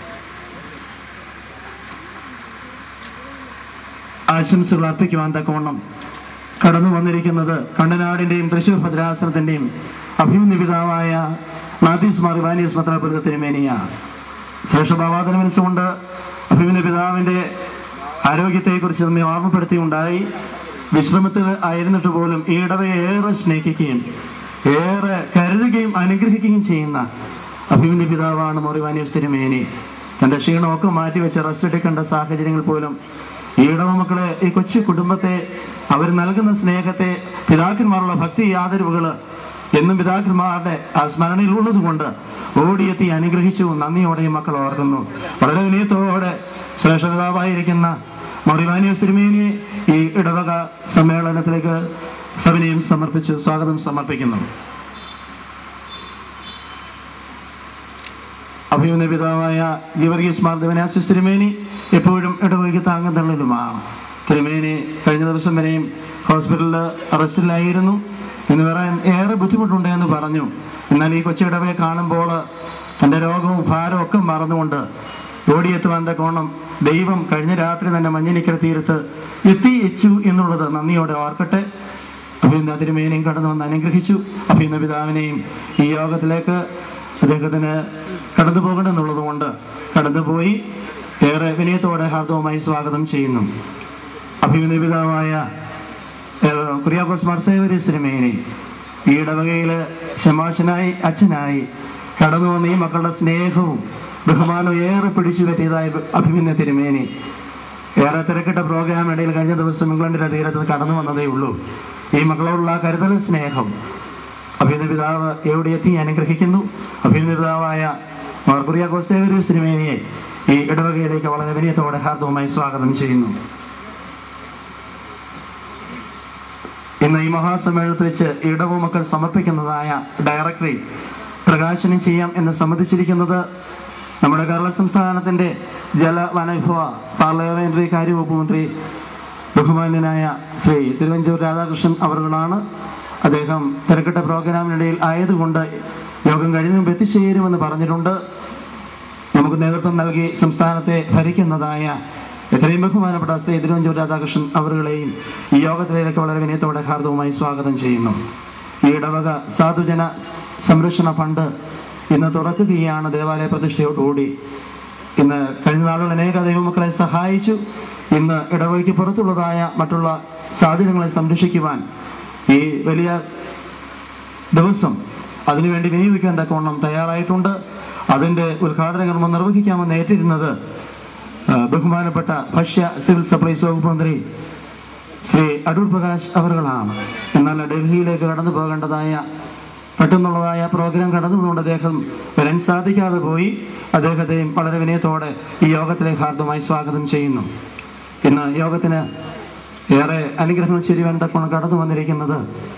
ആശംസകൾ അർപ്പിക്കുവാൻ തക്കവണ്ണം കടന്നു വന്നിരിക്കുന്നത് കണ്ടനാടിന്റെയും തൃശൂർ ഭദ്രാസനത്തിന്റെയും അഭിമന്യ പിതാവായ മാത്യൂസ് മാറിവാനിയസ് മെത്രാപൊലിത്ത തിരുമേനിയാണ് ശ്രേഷ്ഠഭാവാദന മനസ്സുകൊണ്ട് അഭിമന്യ പിതാവിന്റെ ആരോഗ്യത്തെക്കുറിച്ച് നമ്മെ ഓർമ്മപ്പെടുത്തിയുണ്ടായി വിശ്രമത്തിൽ ആയിരുന്നിട്ട് പോലും ഈ ഇടവയെ ഏറെ സ്നേഹിക്കുകയും ഏറെ കരുതുകയും അനുഗ്രഹിക്കുകയും ചെയ്യുന്ന അഭിമന്യ പിതാവാണ് മൊറിവാനിയസ് തിരുമേനി തന്റെ ക്ഷീണമൊക്കെ മാറ്റിവെച്ച് റെസ്റ്റ് എടുക്കേണ്ട സാഹചര്യങ്ങൾ പോലും ഈ ഇടവ മക്കളെ ഈ കൊച്ചു കുടുംബത്തെ അവർ നൽകുന്ന സ്നേഹത്തെ പിതാക്കന്മാരുള്ള ഭക്തി ആദരവുകള് എന്നും പിതാക്കന്മാരുടെ ആ സ്മരണയിൽ ഉള്ളതുകൊണ്ട് ഓടിയെത്തി അനുഗ്രഹിച്ചു നന്ദിയോടെ ഈ മക്കൾ ഓർക്കുന്നു വളരെ വിനയത്തോടെ ശ്രേഷ്ഠപിതാവായിരിക്കുന്ന മറിവാനിയസ് തിരുമേനിയെ ഈ ഇടവക സമ്മേളനത്തിലേക്ക് സവിനയം സമർപ്പിച്ചു സ്വാഗതം സമർപ്പിക്കുന്നു അഭിമന്യ പിതാവായ ഗിവർഗീസ് മാർ ദേവനാസിസ് തിരുമേനി എപ്പോഴും ഇടവകയ്ക്ക് താങ്ങും തള്ളിലുമാണ് തിരുമേനി കഴിഞ്ഞ ദിവസം വരെയും ഹോസ്പിറ്റലിൽ അറസ്റ്റിലായിരുന്നു എന്ന് പറയാൻ ഏറെ ബുദ്ധിമുട്ടുണ്ട് എന്ന് പറഞ്ഞു എന്നാൽ ഈ കൊച്ചിടവയെ കാണുമ്പോൾ തൻ്റെ രോഗവും ഭാരവും ഒക്കെ മറന്നുകൊണ്ട് ഓടിയെത്തുവാൻ തക്കോണം ദൈവം കഴിഞ്ഞ രാത്രി തന്നെ മഞ്ഞിനിക്കര തീരത്ത് എത്തിച്ചു എന്നുള്ളത് നന്ദിയോടെ ഓർക്കട്ടെ അഭിനന്ദ തിരുമേനെയും കടന്നു വന്ന് അനുഗ്രഹിച്ചു അഭിനന്ദ പിതാവിനെയും ഈ യോഗത്തിലേക്ക് അദ്ദേഹത്തിന് കടന്നു പോകണമെന്നുള്ളത് കൊണ്ട് കടന്നുപോയി ഏറെ വിനയത്തോടെ ഹാർദവുമായി സ്വാഗതം ചെയ്യുന്നു അഭിനന്ദ പിതാവായ ഏഹ്, കുര്യാക്കോസ് മർസേവരീസ് തിരുമേനി ഈ ഇടവകയില് ശമാശനായി അച്ഛനായി കടന്നു വന്ന ഈ മക്കളുടെ സ്നേഹവും ബഹുമാനവും ഏറെ പിടിച്ചു പറ്റിയതായ അഭിമന്യ തിരുമേനി ഏറെ തിരക്കിട്ട പ്രോഗ്രാമിനിടയിൽ കഴിഞ്ഞ ദിവസം ഇംഗ്ലണ്ടിന്റെ തീരത്ത് കടന്നു വന്നതേ ഉള്ളൂ ഈ മക്കളോടുള്ള ആ കരുതൽ സ്നേഹം അഭിനന്ദ പിതാവ് എവിടെ എത്തി അനുഗ്രഹിക്കുന്നു അഭിനന്ദ പിതാവായ കുര്യാക്കോസേവരീസ് തിരുമേനിയെ ഈ ഇടവകയിലേക്ക് വളരെ വിനയത്തോടെ ഹാർദവുമായി സ്വാഗതം ചെയ്യുന്നു ഇന്ന് ഈ മഹാസമ്മേളനത്തിൽ വെച്ച് ഇടവ മക്കൾ സമർപ്പിക്കുന്നതായ ഡയറക്ടറി പ്രകാശനം ചെയ്യാം എന്ന് സമ്മതിച്ചിരിക്കുന്നത് നമ്മുടെ കേരള സംസ്ഥാനത്തിന്റെ ജല വനവിഭവ പാർലമെന്ററി കാര്യവകുപ്പ് മന്ത്രി ബഹുമാന്യനായ ശ്രീ തിരുവഞ്ചൂർ രാധാകൃഷ്ണൻ അവറുകളാണ് അദ്ദേഹം തിരക്കിട്ട പ്രോഗ്രാമിനിടയിൽ ആയതുകൊണ്ട് യോഗം കഴിഞ്ഞ മുമ്പ് എത്തിച്ചേരുമെന്ന് പറഞ്ഞിട്ടുണ്ട് നമുക്ക് നേതൃത്വം നൽകി സംസ്ഥാനത്തെ ഭരിക്കുന്നതായ എത്രയും ബഹുമാനപ്പെട്ട ശ്രീ തിരുവഞ്ചൂർ രാധാകൃഷ്ണൻ അവരുകളെയും ഈ യോഗത്തിലേക്ക് വളരെ വിനയത്തോടെ ഹാർദവുമായി സ്വാഗതം ചെയ്യുന്നു ഈ ഇടവക സാധുജന സംരക്ഷണ ഫണ്ട് ഇന്ന് തുറക്കുകയാണ് ദേവാലയ പ്രതിഷ്ഠയോടുകൂടി ഇന്ന് കഴിഞ്ഞ നാളുകൾ അനേക ദൈവമക്കളെ സഹായിച്ചു ഇന്ന് ഇടവകയ്ക്ക് പുറത്തുള്ളതായ മറ്റുള്ള സാധനങ്ങളെ സംരക്ഷിക്കുവാൻ ഈ വലിയ ദിവസം അതിനുവേണ്ടി വിനിയോഗിക്കാൻ തക്കവണ്ണം തയ്യാറായിട്ടുണ്ട് അതിന്റെ ഉദ്ഘാടന കർമ്മം നിർവഹിക്കാമെന്ന് ഏറ്റിരുന്നത് ആ, ബഹുമാനപ്പെട്ട ഭക്ഷ്യ സിവിൽ സപ്ലൈസ് വകുപ്പ് മന്ത്രി ശ്രീ അടൂർ പ്രകാശ് അവറുകളാണ് എന്നാൽ ഡൽഹിയിലേക്ക് കടന്നു പോകേണ്ടതായ പെട്ടെന്നുള്ളതായ പ്രോഗ്രാം കടന്നുകൊണ്ട് അദ്ദേഹം വരാൻ സാധിക്കാതെ പോയി അദ്ദേഹത്തെയും വളരെ വിനയത്തോടെ ഈ യോഗത്തിലേക്ക് ഹാർദമായി സ്വാഗതം ചെയ്യുന്നു ഇന്ന് യോഗത്തിന് ഏറെ അനുഗ്രഹങ്ങൾ ചെരിവാൻ തക്കോണം കടന്നു വന്നിരിക്കുന്നത്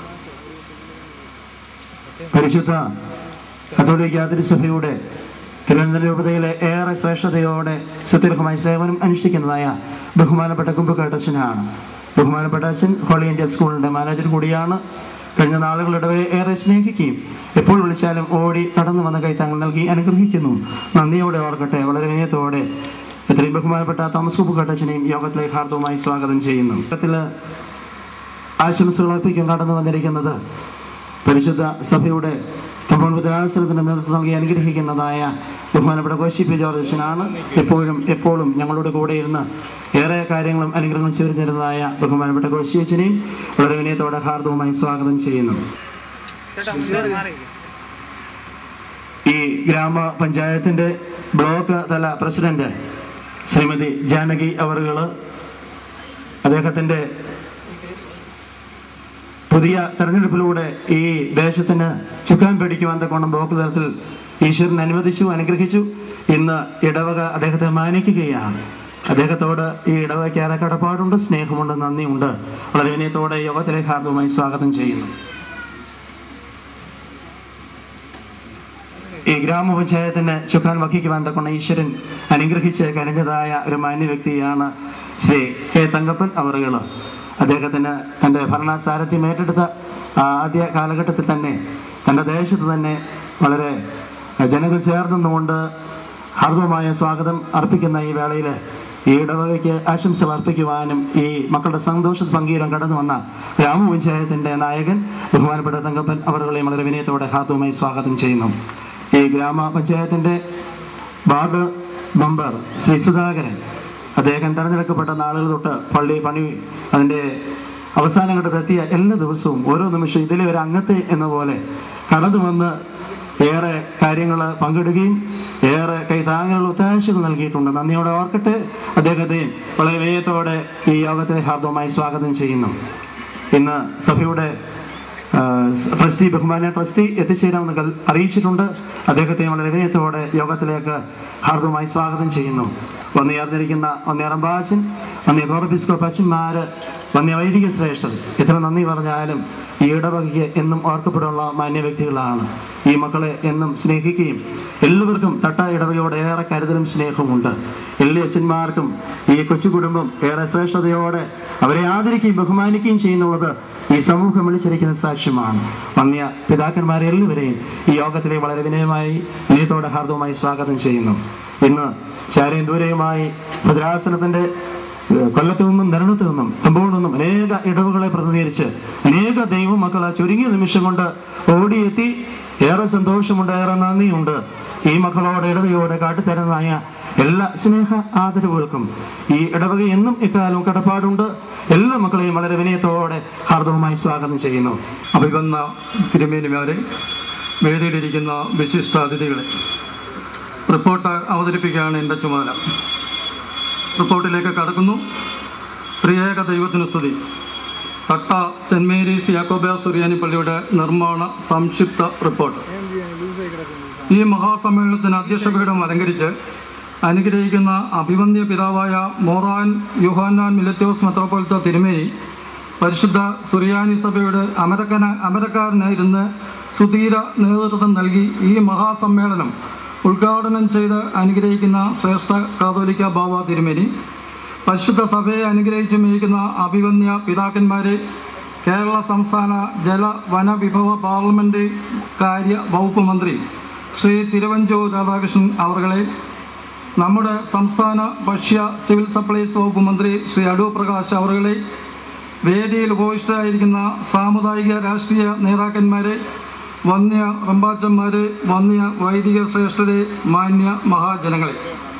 പരിശുദ്ധ കത്തോലിക്ക തിരുസഭയുടെ തിരുവനന്തപുരം രൂപതയിലെ ഏറെ ശ്രേഷ്ഠതയോടെ സുദീർഘമായി സേവനം അനുഷ്ഠിക്കുന്നതായ ബഹുമാനപ്പെട്ട കുമ്പക്കേട്ടച്ഛനാണ് ബഹുമാനപ്പെട്ട അച്ഛൻ ഹോളി ഏഞ്ചൽ സ്കൂളിന്റെ മാനേജർ കൂടിയാണ് കഴിഞ്ഞ നാളുകളുടെ ഏറെ സ്നേഹിക്കുകയും എപ്പോൾ വിളിച്ചാലും ഓടി കടന്നു വന്ന കൈത്താങ്ങൾ നൽകി അനുഗ്രഹിക്കുന്നു നന്ദിയോടെ ഓർക്കട്ടെ വളരെ വിനയത്തോടെ എത്രയും ബഹുമാനപ്പെട്ട തോമസ് കുപ്പുകട്ടച്ചനെയും യോഗത്തിലേക്ക് ഹാർദവുമായി സ്വാഗതം ചെയ്യുന്നു യോഗത്തില് ആശംസകൾ അർപ്പിക്കാൻ കടന്നു വന്നിരിക്കുന്നത് പരിശുദ്ധ സഭയുടെ തപോത്സവത്തിന് നേതൃത്വം നൽകി അനുഗ്രഹിക്കുന്നതായ ബഹുമാനപ്പെട്ട കോശി പി ജോർജ് അച്ഛനാണ് എപ്പോഴും എപ്പോഴും ഞങ്ങളുടെ കൂടെ ഇരുന്ന് ഏറെ കാര്യങ്ങളും അനുഗ്രഹങ്ങളും ചേർന്നിരുന്നതായ ബഹുമാനപ്പെട്ട കോശി അച്ഛനെയും വളരെ വിനയത്തോടെ ഹാർദവുമായി സ്വാഗതം ചെയ്യുന്നു ഈ ഗ്രാമപഞ്ചായത്തിന്റെ ബ്ലോക്ക് തല പ്രസിഡന്റ് ശ്രീമതി ജാനകി അവറുകള് അദ്ദേഹത്തിന്റെ പുതിയ തെരഞ്ഞെടുപ്പിലൂടെ ഈ ദേശത്തിന് ചുക്കാൻ പിടിക്കുവാൻ തക്കോണം ബ്ലോക്ക് തലത്തിൽ ഈശ്വരൻ അനുവദിച്ചു അനുഗ്രഹിച്ചു ഇന്ന് ഇടവക അദ്ദേഹത്തെ മാനിക്കുകയാണ് അദ്ദേഹത്തോട് ഈ ഇടവകയ്ക്ക് ഏറെ കടപ്പാടുണ്ട് സ്നേഹമുണ്ട് നന്ദിയുണ്ട് വളരെ വിനയത്തോടെ യോഗത്തിലേക്ക് ഹാർദവുമായി സ്വാഗതം ചെയ്യുന്നു ഈ ഗ്രാമപഞ്ചായത്തിന് ചുക്കാൻ വഹിക്കുവാൻ തക്കൊണ്ട് ഈശ്വരൻ അനുഗ്രഹിച്ച് കനിഞ്ഞതായ ഒരു മാന്യ വ്യക്തിയാണ് ശ്രീ കെ തങ്കപ്പൻ അവറുകൾ അദ്ദേഹത്തിന് തന്റെ ഭരണസാരഥ്യം ഏറ്റെടുത്ത ആ ആദ്യ കാലഘട്ടത്തിൽ തന്നെ തന്റെ ദേശത്ത് തന്നെ വളരെ ജനങ്ങൾ ചേർന്നുകൊണ്ട് ഹാർദവമായ സ്വാഗതം അർപ്പിക്കുന്ന ഈ വേളയിൽ ഈ ഇടവകയ്ക്ക് ആശംസകൾ അർപ്പിക്കുവാനും ഈ മക്കളുടെ സന്തോഷ പങ്കീരം കടന്നു വന്ന ഗ്രാമപഞ്ചായത്തിന്റെ നായകൻ ബഹുമാനപ്പെട്ട തങ്കപ്പൻ അവരുകളെയും വളരെ വിനയത്തോടെ ഹാർദവമായി സ്വാഗതം ചെയ്യുന്നു ഈ ഗ്രാമപഞ്ചായത്തിന്റെ വാർഡ് മെമ്പർ ശ്രീ സുധാകരൻ അദ്ദേഹം തെരഞ്ഞെടുക്കപ്പെട്ട നാളുകൾ തൊട്ട് പള്ളി പണി അതിന്റെ അവസാന ഘട്ടത്തെത്തിയ എല്ലാ ദിവസവും ഓരോ നിമിഷവും ഇതിലെ ഒരു അംഗത്തെ എന്ന പോലെ കടന്നു വന്ന് ഏറെ കാര്യങ്ങൾ പങ്കിടുകയും ഏറെ കൈതാങ്ങൽ ഒത്താശകൾ നൽകിയിട്ടുണ്ട് നന്ദിയോടെ ഓർക്കട്ടെ അദ്ദേഹത്തെയും വളരെ വിനയത്തോടെ ഈ യോഗത്തെ ഹാർദവമായി സ്വാഗതം ചെയ്യുന്നു ഇന്ന് സഭയുടെ ആ, ട്രസ്റ്റി ബഹുമാന ട്രസ്റ്റി എത്തിച്ചേരാമെന്ന് കൽ- അറിയിച്ചിട്ടുണ്ട് അദ്ദേഹത്തെ വളരെ വിനയത്തോടെ യോഗത്തിലേക്ക് ഹാർദവമായി സ്വാഗതം ചെയ്യുന്നു വന്നിയാർന്നിരിക്കുന്ന വന്നിയറമ്പാശൻ വന്നിയ ഗോറബിസ്കോപ്പച്ചന്മാര് വന്നിയ വൈദിക ശ്രേഷ്ഠർ എത്ര നന്ദി പറഞ്ഞാലും ഈ ഇടവകയ്ക്ക് എന്നും ഓർക്കപ്പെടാനുള്ള മാന്യ വ്യക്തികളാണ് ഈ മക്കളെ എന്നും സ്നേഹിക്കുകയും എല്ലാവർക്കും തട്ട ഇടവകയോട് ഏറെ കരുതലും സ്നേഹവുമുണ്ട് എല്ലാ അച്ഛന്മാർക്കും ഈ കൊച്ചു കുടുംബം ഏറെ ശ്രേഷ്ഠതയോടെ അവരെ ആദരിക്കുകയും ബഹുമാനിക്കുകയും ചെയ്യുന്നുള്ളത് ഈ സമൂഹം വിളിച്ചിരിക്കുന്ന സാക്ഷ്യമാണ് വന്യ പിതാക്കന്മാരെ എല്ലാവരെയും ഈ യോഗത്തിലെ വളരെ വിനയമായി വിനയത്തോടെ ഹാർദവുമായി സ്വാഗതം ചെയ്യുന്നു ഇന്ന് ചാരയും ദൂരെയുമായി ഭദ്രാസനത്തിന്റെ ഏഹ്, കൊല്ലത്തു നിന്നും നിരണത്തു നിന്നും തുമ്പോൾ നിന്നും അനേക ഇടവുകളെ പ്രതിനിധീകരിച്ച് അനേക ദൈവ മക്കൾ ആ ചുരുങ്ങിയ നിമിഷം കൊണ്ട് ഓടിയെത്തി ഏറെ സന്തോഷമുണ്ട് ഏറെ നന്ദിയുണ്ട് ഈ മക്കളോട് ഇടവകയോട് കാട്ടിത്തരുന്നതായ എല്ലാ സ്നേഹ ആദരവുകൾക്കും ഈ ഇടവക എന്നും ഇക്കാലം കടപ്പാടുണ്ട് എല്ലാ മക്കളെയും വളരെ വിനയത്തോടെ ഹാർദവമായി സ്വാഗതം ചെയ്യുന്നു അഭിവന്ന തിരുമേനിമാരെ വേദിയിലിരിക്കുന്ന വിശിഷ്ട അതിഥികളെ റിപ്പോർട്ട് അവതരിപ്പിക്കുകയാണ് എൻ്റെ ചുമതല റിപ്പോർട്ടിലേക്ക് കടക്കുന്നു ത്രിയേക ദൈവത്തിന് സ്തുതി തട്ട സെന്റ് മേരീസ് യാക്കോബ സുറിയാനി പള്ളിയുടെ നിർമ്മാണ സംക്ഷിപ്ത റിപ്പോർട്ട് ഈ മഹാസമ്മേളനത്തിന് അധ്യക്ഷപീഠം അലങ്കരിച്ച് അനുഗ്രഹിക്കുന്ന അഭിവന്യ പിതാവായ മോറാൻ യുഹാനാൻ മിലത്യോസ് മെത്രോപ്പൊലിത്ത തിരുമേനി പരിശുദ്ധ സുറിയാനി സഭയുടെ അമരക്കന അമരക്കാരനായിരുന്ന് സുധീര നേതൃത്വം നൽകി ഈ മഹാസമ്മേളനം ഉദ്ഘാടനം ചെയ്ത് അനുഗ്രഹിക്കുന്ന ശ്രേഷ്ഠ കാതോലിക്ക ബാവ തിരുമേനി പരിശുദ്ധ സഭയെ അനുഗ്രഹിച്ച് മേയിക്കുന്ന അഭിവന്യ പിതാക്കന്മാരെ കേരള സംസ്ഥാന ജല വന വിഭവ പാർലമെന്റ് കാര്യ വകുപ്പ് മന്ത്രി ശ്രീ തിരുവഞ്ചൂർ രാധാകൃഷ്ണൻ അവർകളെ നമ്മുടെ സംസ്ഥാന ഭക്ഷ്യ സിവിൽ സപ്ലൈസ് വകുപ്പ് മന്ത്രി ശ്രീ അടൂർ പ്രകാശ് അവർകളെ വേദിയിൽ ഉപവിഷ്ടരായിരിക്കുന്ന സാമുദായിക രാഷ്ട്രീയ നേതാക്കന്മാരെ വന്യ റമ്പാച്ചന്മാരെ വന്യ വൈദിക ശ്രേഷ്ഠരെ മാന്യ മഹാജനങ്ങളെ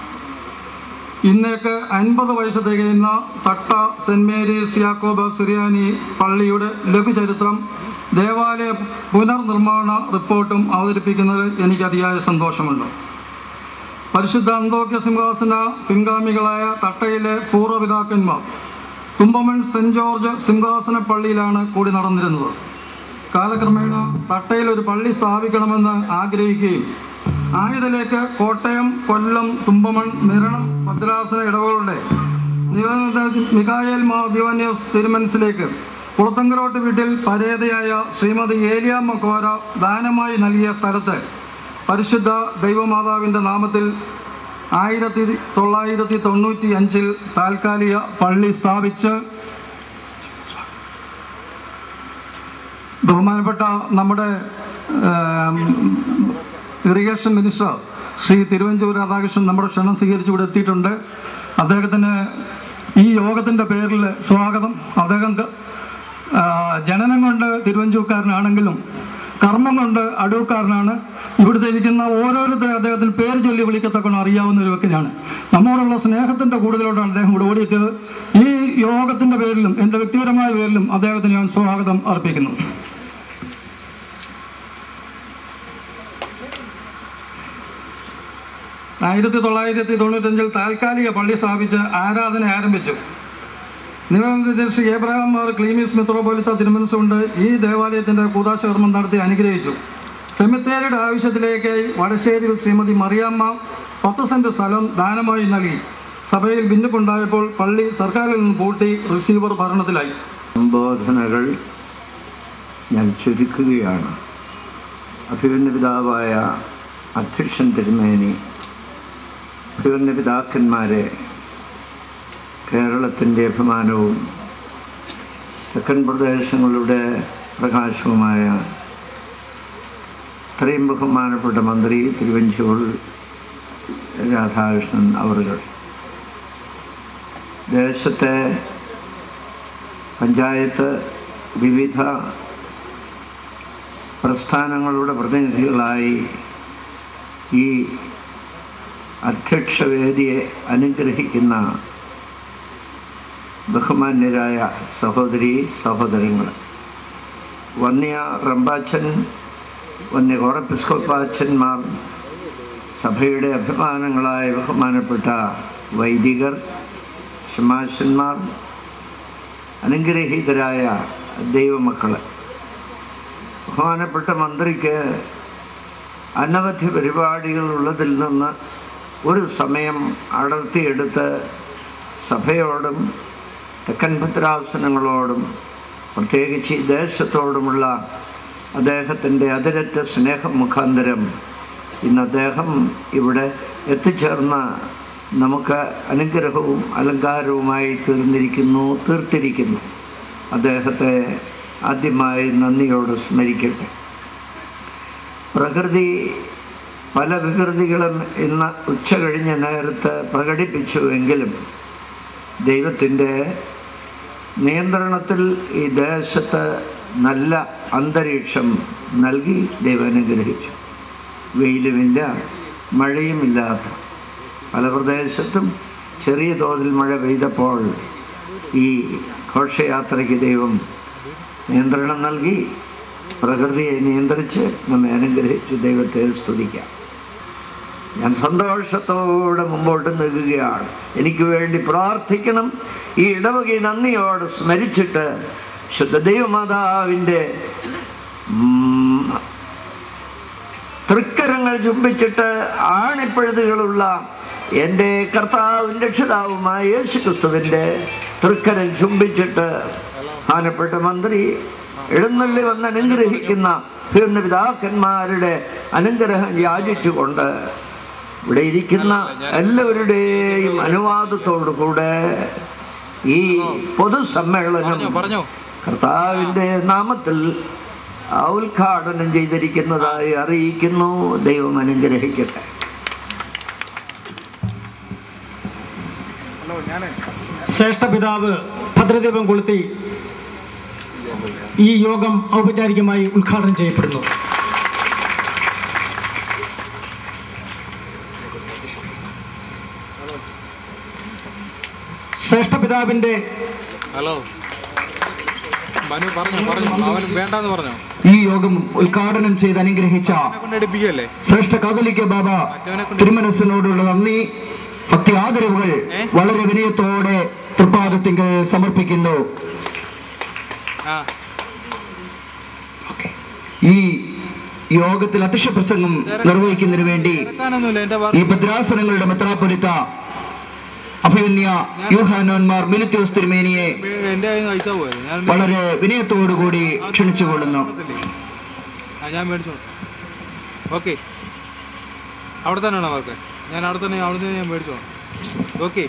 ഇന്നേക്ക് അൻപത് വയസ്സ് തികയുന്ന തട്ട സെന്റ് മേരീസ് യാക്കോബ സിറിയാനി പള്ളിയുടെ ലഘുചരിത്രം ദേവാലയ പുനർനിർമ്മാണ റിപ്പോർട്ടും അവതരിപ്പിക്കുന്നതിൽ എനിക്ക് അതിയായ സന്തോഷമുണ്ട് പരിശുദ്ധ അന്തോക്യ സിംഹാസന പിൻഗാമികളായ തട്ടയിലെ പൂർവ്വപിതാക്കന്മാർ തുമ്പമൺ സെന്റ് ജോർജ് സിംഹാസന പള്ളിയിലാണ് കൂടി നടന്നിരുന്നത് കാലക്രമേണ തട്ടയിൽ ഒരു പള്ളി സ്ഥാപിക്കണമെന്ന് ആഗ്രഹിക്കുകയും ആയതിലേക്ക് കോട്ടയം കൊല്ലം തുമ്പമൺ നിരണം ഭദ്രാസന ഇടവുകളുടെ നിവേദന മികായേൽ മാർ ദിവാനിയോസ് തിരുമനസിലേക്ക് കുളത്തങ്കരോട്ട് വീട്ടിൽ പരേതയായ ശ്രീമതി ഏലിയാമ്മ കോര ദാനമായി നൽകിയ സ്ഥലത്ത് പരിശുദ്ധ ദൈവമാതാവിന്റെ നാമത്തിൽ ആയിരത്തി തൊള്ളായിരത്തി തൊണ്ണൂറ്റി അഞ്ചിൽ താൽക്കാലിക പള്ളി സ്ഥാപിച്ച് ബഹുമാനപ്പെട്ട നമ്മുടെ um, irrigation minister Shri Thiruvanchoor Radhakrishnan നമ്മുടെ ക്ഷണം സ്വീകരിച്ച് ഇവിടെ എത്തിയിട്ടുണ്ട് അദ്ദേഹത്തിന് ഈ യോഗത്തിന്റെ പേരിൽ സ്വാഗതം അദ്ദേഹം ക- ആ, ജനനം കൊണ്ട് തിരുവഞ്ചൂർക്കാരനാണെങ്കിലും കർമ്മം കൊണ്ട് അടൂർക്കാരനാണ് ഇവിടുത്തെ ഇരിക്കുന്ന ഓരോരുത്തരും അദ്ദേഹത്തിന് പേര് ചൊല്ലി വിളിക്കത്തക്കണം അറിയാവുന്ന ഒരു വ്യക്തിയാണ് നമ്മോടുള്ള സ്നേഹത്തിന്റെ കൂടുതലോട്ടാണ് അദ്ദേഹം ഇവിടെ ഓടിയെത്തിയത് ഈ യോഗത്തിന്റെ പേരിലും എൻ്റെ വ്യക്തിപരമായ പേരിലും അദ്ദേഹത്തിന് ഞാൻ സ്വാഗതം അർപ്പിക്കുന്നു ആയിരത്തി തൊള്ളായിരത്തി തൊണ്ണൂറ്റഞ്ചിൽ താൽക്കാലിക പള്ളി സ്ഥാപിച്ച് ആരാധന ആരംഭിച്ചു നിവേദന ശ്രീ ഏബ്രഹാം മാർ ക്ലീമീസ് മെത്രോപോലിത്ത തിരുമനസുകൊണ്ട് ഈ ദേവാലയത്തിന്റെ കൂതാശകർമ്മം നടത്തി അനുഗ്രഹിച്ചു സെമിത്തേരിയുടെ ആവശ്യത്തിലേക്കായി വടശ്ശേരിയിൽ ശ്രീമതി മറിയാമ്മ പത്ത് സെന്റ് സ്ഥലം ദാനമായി നൽകി സഭയിൽ ഭിന്നിപ്പുണ്ടായപ്പോൾ പള്ളി സർക്കാരിൽ നിന്ന് പൂട്ടി റിസീവർ ഭരണത്തിലായി സംബോധനകൾ ഞാൻ ചുരുക്കുകയാണ് അഭിമന്യ പിതാവായ അധ്യക്ഷൻ തിരുമേനി അഭിമന്യ പിതാക്കന്മാരെ കേരളത്തിൻ്റെ അഭിമാനവും തെക്കൻ പ്രദേശങ്ങളുടെ പ്രകാശവുമായ ഇത്രയും ബഹുമാനപ്പെട്ട മന്ത്രി തിരുവഞ്ചൂർ രാധാകൃഷ്ണൻ അവറുകൾ ദേശത്തെ പഞ്ചായത്ത് വിവിധ പ്രസ്ഥാനങ്ങളുടെ പ്രതിനിധികളായി ഈ അധ്യക്ഷവേദിയെ അനുഗ്രഹിക്കുന്ന ബഹുമാന്യരായ സഹോദരി സഹോദരങ്ങൾ വന്യ റമ്പാച്ചൻ വന്യ കോറപ്പിസ്കോപ്പാച്ചന്മാർ സഭയുടെ അഭിമാനങ്ങളായ ബഹുമാനപ്പെട്ട വൈദികർ ശമാശന്മാർ അനുഗ്രഹീതരായ ദൈവമക്കളെ ബഹുമാനപ്പെട്ട മന്ത്രിക്ക് അനവധി പരിപാടികൾ ഉള്ളതിൽ നിന്ന് ഒരു സമയം അടർത്തിയെടുത്ത് സഭയോടും തെക്കൻ ഭദ്രാസനങ്ങളോടും പ്രത്യേകിച്ച് ഈ ദേശത്തോടുമുള്ള അദ്ദേഹത്തിൻ്റെ അതിരറ്റ സ്നേഹം മുഖാന്തരം ഇന്ന് അദ്ദേഹം ഇവിടെ എത്തിച്ചേർന്ന നമുക്ക് അനുഗ്രഹവും അലങ്കാരവുമായി തീർന്നിരിക്കുന്നു തീർത്തിരിക്കുന്നു അദ്ദേഹത്തെ ആദ്യമായി നന്ദിയോട് സ്മരിക്കട്ടെ പ്രകൃതി പല വികൃതികളും ഇന്ന് ഉച്ച കഴിഞ്ഞ നേരത്ത് പ്രകടിപ്പിച്ചുവെങ്കിലും ദൈവത്തിൻ്റെ നിയന്ത്രണത്തിൽ ഈ ദേശത്ത് നല്ല അന്തരീക്ഷം നൽകി ദൈവം അനുഗ്രഹിച്ചു വെയിലുമില്ല മഴയുമില്ലാത്ത പല പ്രദേശത്തും ചെറിയ തോതിൽ മഴ പെയ്തപ്പോൾ ഈ ഘോഷയാത്രയ്ക്ക് ദൈവം നിയന്ത്രണം നൽകി പ്രകൃതിയെ നിയന്ത്രിച്ച് നമ്മെ അനുഗ്രഹിച്ചു ദൈവത്തെ സ്തുതിക്കാം ഞാൻ സന്തോഷത്തോടെ മുമ്പോട്ട് നിൽക്കുകയാണ് എനിക്ക് വേണ്ടി പ്രാർത്ഥിക്കണം ഈ ഇടവകി നന്ദിയോട് സ്മരിച്ചിട്ട് ശുദ്ധ ദൈവമാതാവിൻ്റെ ഉം, തൃക്കരങ്ങൾ ചുംബിച്ചിട്ട് ആണിപ്പഴുതുകളുള്ള എൻ്റെ കർത്താവും രക്ഷിതാവുമായ യേശു ക്രിസ്തുവിൻ്റെ തൃക്കരം ചുംബിച്ചിട്ട് ആനപ്പെട്ട മന്ത്രി എഴുന്നള്ളി വന്ന് അനുഗ്രഹിക്കുന്ന ഉയർന്ന പിതാക്കന്മാരുടെ അനുഗ്രഹം യാചിച്ചുകൊണ്ട് ഇവിടെ ഇരിക്കുന്ന എല്ലാവരുടെയും അനുവാദത്തോടു കൂടെ ഈ പൊതുസമ്മേളനം കർത്താവിന്റെ നാമത്തിൽ ഉദ്ഘാടനം ചെയ്തിരിക്കുന്നതായി അറിയിക്കുന്നു ദൈവം അനുഗ്രഹിക്കട്ടെ ശ്രേഷ്ഠ പിതാവ് ഭദ്രദീപം കൊളുത്തി ഈ യോഗം ഔപചാരികമായി ഉദ്ഘാടനം ചെയ്യപ്പെടുന്നു ശ്രേഷ്ഠ പിതാവിന്റെ ഹലോ മനു പറഞ്ഞു പറഞ്ഞു അവൻ വേണ്ടെന്ന് പറഞ്ഞു ഈ യോഗം ഉദ്ഘാടനം ചെയ്ത് അനുഗ്രഹിച്ച കൊണ്ട് എടുപ്പിക്കുകയല്ലേ ശ്രേഷ്ഠ കാതലിക്ക ബാബ തിരുമനസിനോടുള്ള നന്ദി ഭക്തി ആദരവുകൾ വളരെ വിനയത്തോടെ തൃപ്പാദത്തിങ്കൽ സമർപ്പിക്കുന്നു ആ ഈ യോഗത്തിൽ അധ്യക്ഷ പ്രസംഗം നിർവഹിക്കുന്നതിന് വേണ്ടി തിരക്കാനൊന്നുമില്ല എന്റെ ഈ ഭദ്രാസനങ്ങളുടെ മെത്രാപ്പൊലിത്ത അഭിമന്യ യൂഹാനോന്മാർ മിലിത്യോസ് തിരുമേനിയെ എന്റെ കയ്യിൽ നിന്ന് പൈസ പോയത് ഞാൻ വളരെ വിനയത്തോടുകൂടി ക്ഷണിച്ചുകൊള്ളുന്നു ആ ഞാൻ മേടിച്ചോളൂ ഓക്കെ അവിടെ തന്നെയാണോ അവർക്ക് ഞാൻ അവിടെ തന്നെ അവിടെ നിന്ന് ഞാൻ മേടിച്ചോളാം ഓക്കെ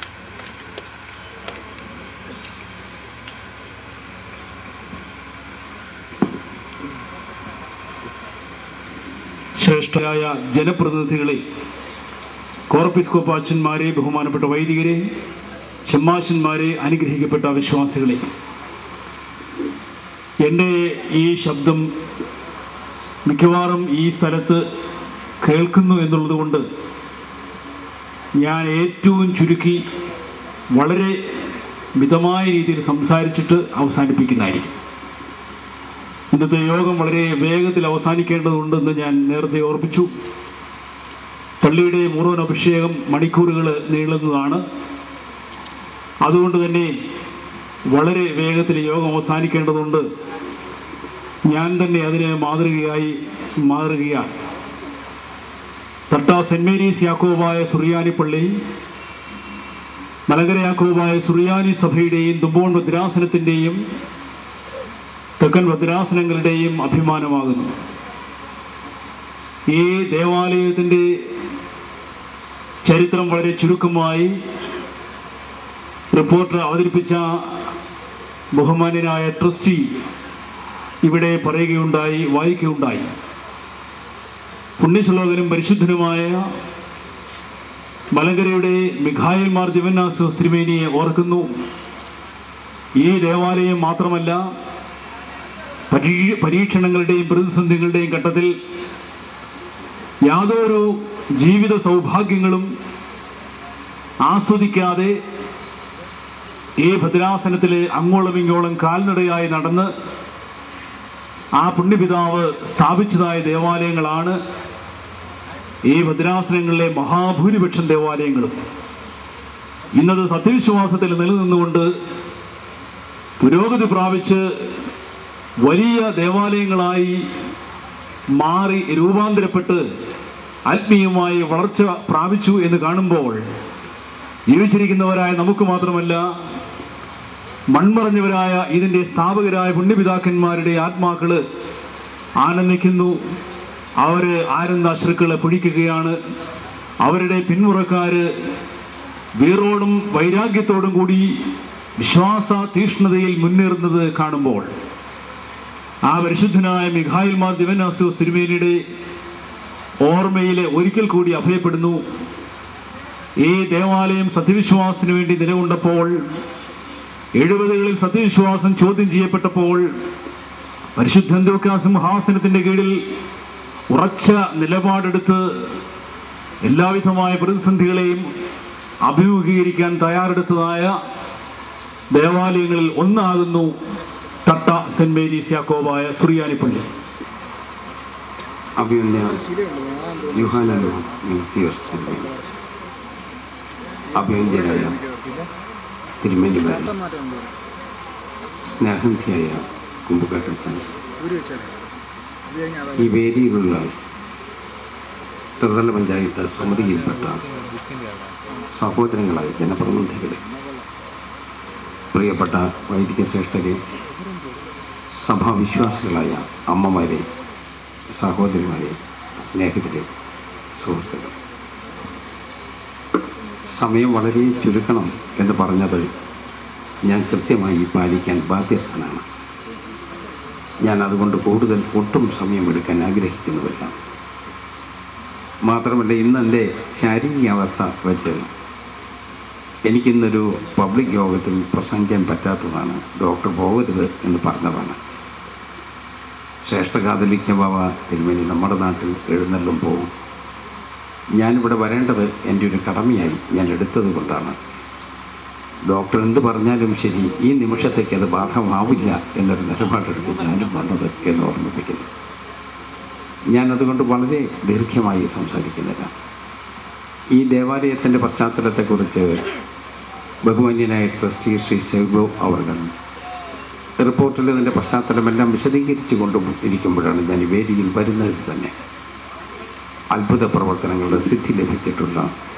ശ്രേഷ്ഠരായ ജനപ്രതിനിധികളെ കോർപ്പിസ്കോപ്പാച്ചന്മാരെ ബഹുമാനപ്പെട്ട വൈദികരെ ഷമ്മാശന്മാരെ അനുഗ്രഹിക്കപ്പെട്ട വിശ്വാസികളെ എൻ്റെ ഈ ശബ്ദം മിക്കവാറും ഈ സ്ഥലത്ത് കേൾക്കുന്നു എന്നുള്ളത് കൊണ്ട് ഞാൻ ഏറ്റവും ചുരുക്കി വളരെ മിതമായ രീതിയിൽ സംസാരിച്ചിട്ട് അവസാനിപ്പിക്കുന്നതായിരിക്കും ഇന്നത്തെ യോഗം വളരെ വേഗത്തിൽ അവസാനിക്കേണ്ടതുണ്ടെന്ന് ഞാൻ നേരത്തെ ഓർപ്പിച്ചു പള്ളിയുടെ മുഴുവൻ അഭിഷേകം മണിക്കൂറുകൾ നീളുന്നതാണ് അതുകൊണ്ട് തന്നെ വളരെ വേഗത്തിൽ യോഗം അവസാനിക്കേണ്ടതുണ്ട് ഞാൻ തന്നെ അതിനെ മാതൃകയായി മാതൃകയാണ് തട്ട സെന്റ് മേരീസ് യാക്കോബായ സുറിയാനി പള്ളി മലങ്കര യാക്കോബായ സുറിയാനി സഭയുടെയും തുമ്പോൺ ഭദ്രാസനത്തിൻ്റെയും തെക്കൻ ഭദ്രാസനങ്ങളുടെയും അഭിമാനമാകുന്നു ഈ ദേവാലയത്തിൻ്റെ ചരിത്രം വളരെ ചുരുക്കമായി റിപ്പോർട്ടർ അവതരിപ്പിച്ച ബഹുമാന്യനായ ട്രസ്റ്റി ഇവിടെ പറയുകയുണ്ടായി വായിക്കുകയുണ്ടായി പുണ്യശ്ലോകനും പരിശുദ്ധനുമായ മലങ്കരയുടെ മിഖായൽ മാർ ദിവന്നാസ് ശ്രീമേനിയെ ഓർക്കുന്നു ഈ ദേവാലയം മാത്രമല്ല പരീ- പരീക്ഷണങ്ങളുടെയും പ്രതിസന്ധികളുടെയും ഘട്ടത്തിൽ യാതൊരു ജീവിത സൗഭാഗ്യങ്ങളും ആസ്വദിക്കാതെ ഈ ഭദ്രാസനത്തിൽ അങ്ങോളം ഇങ്ങോളം കാൽനടയായി നടന്ന് ആ പുണ്യപിതാവ് സ്ഥാപിച്ചതായ ദേവാലയങ്ങളാണ് ഈ ഭദ്രാസനങ്ങളിലെ മഹാഭൂരിപക്ഷം ദേവാലയങ്ങളും ഇന്നത് സത്യവിശ്വാസത്തിൽ നിലനിന്നുകൊണ്ട് പുരോഗതി പ്രാപിച്ച് വലിയ ദേവാലയങ്ങളായി മാറി രൂപാന്തരപ്പെട്ട് ആത്മീയമായി വളർച്ച പ്രാപിച്ചു എന്ന് കാണുമ്പോൾ ജീവിച്ചിരിക്കുന്നവരായ നമുക്ക് മാത്രമല്ല മൺമറഞ്ഞവരായ ഇതിന്റെ സ്ഥാപകരായ പുണ്യപിതാക്കന്മാരുടെ ആത്മാക്കള് ആനന്ദിക്കുന്നു അവര് ആനന്ദാശ്രുക്കളെ പൊഴിക്കുകയാണ് അവരുടെ പിന്മുറക്കാര് വീറോടും വൈരാഗ്യത്തോടും കൂടി വിശ്വാസ തീഷ്ണതയിൽ മുന്നേറുന്നത് കാണുമ്പോൾ ആ പരിശുദ്ധനായ മിഖായിൽ മാർ ദിവനാസു സിരുമേനിയുടെ ഓർമ്മയിലെ ഒരിക്കൽ കൂടി അഭയപ്പെടുന്നു ഈ ദേവാലയം സത്യവിശ്വാസത്തിന് വേണ്ടി നിലകൊണ്ടപ്പോൾ എഴുപതുകളിൽ സത്യവിശ്വാസം ചോദ്യം ചെയ്യപ്പെട്ടപ്പോൾ പരിശുദ്ധ സിംഹാസനത്തിന്റെ കീഴിൽ ഉറച്ച നിലപാടെടുത്ത് എല്ലാവിധമായ പ്രതിസന്ധികളെയും അഭിമുഖീകരിക്കാൻ തയ്യാറെടുത്തതായ ദേവാലയങ്ങളിൽ ഒന്നാകുന്നു തട്ട സെന്റ് മേരീസ് യാക്കോബായ സുറിയാനിപ്പള്ളി അഭിമന്യ യുഹാനോ അഭിമന്യരായ തിരുമേനിമാരെ സ്നേഹന്തിയായ കുമ്പുകാട്ടൻ ഈ വേദിയിലുള്ള ത്രിതല പഞ്ചായത്ത് സമിതിയിൽപ്പെട്ട സഹോദരങ്ങളായ ജനപ്രതിനിധികളെ പ്രിയപ്പെട്ട വൈദിക ശ്രേഷ്ഠരെ സഭാവിശ്വാസികളായ അമ്മമാരെ സഹോദരിമാരെ സ്നേഹിതരെ സുഹൃത്തുക്കൾ സമയം വളരെ ചുരുക്കണം എന്ന് പറഞ്ഞത് ഞാൻ കൃത്യമായി പാലിക്കാൻ ബാധ്യസ്ഥനാണ് ഞാൻ അതുകൊണ്ട് കൂടുതൽ ഒട്ടും സമയമെടുക്കാൻ ആഗ്രഹിക്കുന്നുമില്ല മാത്രമല്ല ഇന്ന് എൻ്റെ ശാരീരിക അവസ്ഥ വെച്ച് എനിക്കിന്നൊരു പബ്ലിക് യോഗത്തിൽ പ്രസംഗിക്കാൻ പറ്റാത്തതാണ് ഡോക്ടർ പോകരുത് എന്ന് പറഞ്ഞതാണ് ശ്രേഷ്ഠ കാതലിക്ക ബാബ തിരുമേനി നമ്മുടെ നാട്ടിൽ എഴുന്നള്ളും പോകും ഞാനിവിടെ വരേണ്ടത് എൻ്റെ ഒരു കടമയായി ഞാൻ എടുത്തത് കൊണ്ടാണ് ഡോക്ടർ എന്ത് പറഞ്ഞാലും ശരി ഈ നിമിഷത്തേക്ക് അത് ബാധകമാവില്ല എന്നൊരു നിലപാടെടുത്ത് ഞാനും വന്നത് എന്ന് ഓർമ്മിപ്പിക്കുന്നു ഞാൻ അതുകൊണ്ട് വളരെ ദീർഘമായി സംസാരിക്കുന്നില്ല ഈ ദേവാലയത്തിൻ്റെ പശ്ചാത്തലത്തെക്കുറിച്ച് ബഹുമാന്യനായ ട്രസ്റ്റി ശ്രീ സെൽവോ അവർ റിപ്പോർട്ടിൽ ഇതിൻ്റെ പശ്ചാത്തലമെല്ലാം വിശദീകരിച്ചു കൊണ്ടും ഇരിക്കുമ്പോഴാണ് ഞാൻ ഈ വേദിയിൽ വരുന്നത് തന്നെ അത്ഭുത പ്രവർത്തനങ്ങളുടെ സിദ്ധി ലഭിച്ചിട്ടുള്ള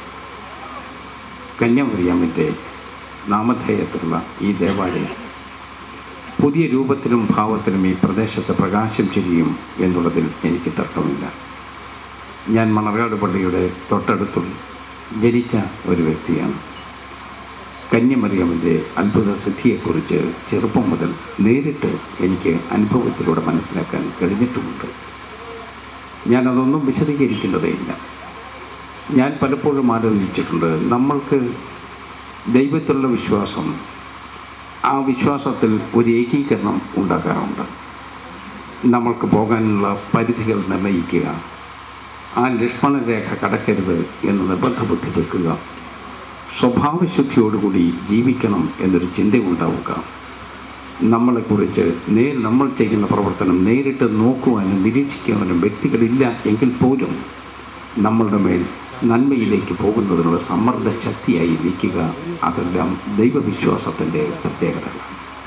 കന്യാമറിയാമിൻ്റെ നാമധേയത്തിലുള്ള ഈ ദേവാലയം പുതിയ രൂപത്തിലും ഭാവത്തിലും ഈ പ്രദേശത്ത് പ്രകാശം ചെയ്യും എന്നുള്ളതിൽ എനിക്ക് തർക്കമില്ല ഞാൻ മണർകാട് പള്ളിയുടെ തൊട്ടടുത്തും ജനിച്ച ഒരു വ്യക്തിയാണ് കന്യമറിയമിൻ്റെ അത്ഭുത സിദ്ധിയെക്കുറിച്ച് ചെറുപ്പം മുതൽ നേരിട്ട് എനിക്ക് അനുഭവത്തിലൂടെ മനസ്സിലാക്കാൻ കഴിഞ്ഞിട്ടുമുണ്ട് ഞാനതൊന്നും വിശദീകരിക്കുന്നതേയില്ല ഞാൻ പലപ്പോഴും ആലോചിച്ചിട്ടുണ്ട് നമ്മൾക്ക് ദൈവത്തിലുള്ള വിശ്വാസം ആ വിശ്വാസത്തിൽ ഒരു ഏകീകരണം ഉണ്ടാകാറുണ്ട് നമ്മൾക്ക് പോകാനുള്ള പരിധികൾ നിർണ്ണയിക്കുക ആ ലക്ഷ്മണരേഖ കടക്കരുത് എന്ന് നിർബന്ധബുദ്ധി വെക്കുക സ്വഭാവശുദ്ധിയോടുകൂടി ജീവിക്കണം എന്നൊരു ചിന്ത ഉണ്ടാവുക നമ്മളെക്കുറിച്ച് നേ നമ്മൾ ചെയ്യുന്ന പ്രവർത്തനം നേരിട്ട് നോക്കുവാനും നിരീക്ഷിക്കുവാനും വ്യക്തികളില്ല എങ്കിൽ പോലും നമ്മളുടെ മേൽ നന്മയിലേക്ക് പോകുന്നതിനുള്ള സമ്മർദ്ദ ശക്തിയായി നിൽക്കുക അതെല്ലാം ദൈവവിശ്വാസത്തിൻ്റെ പ്രത്യേകതകൾ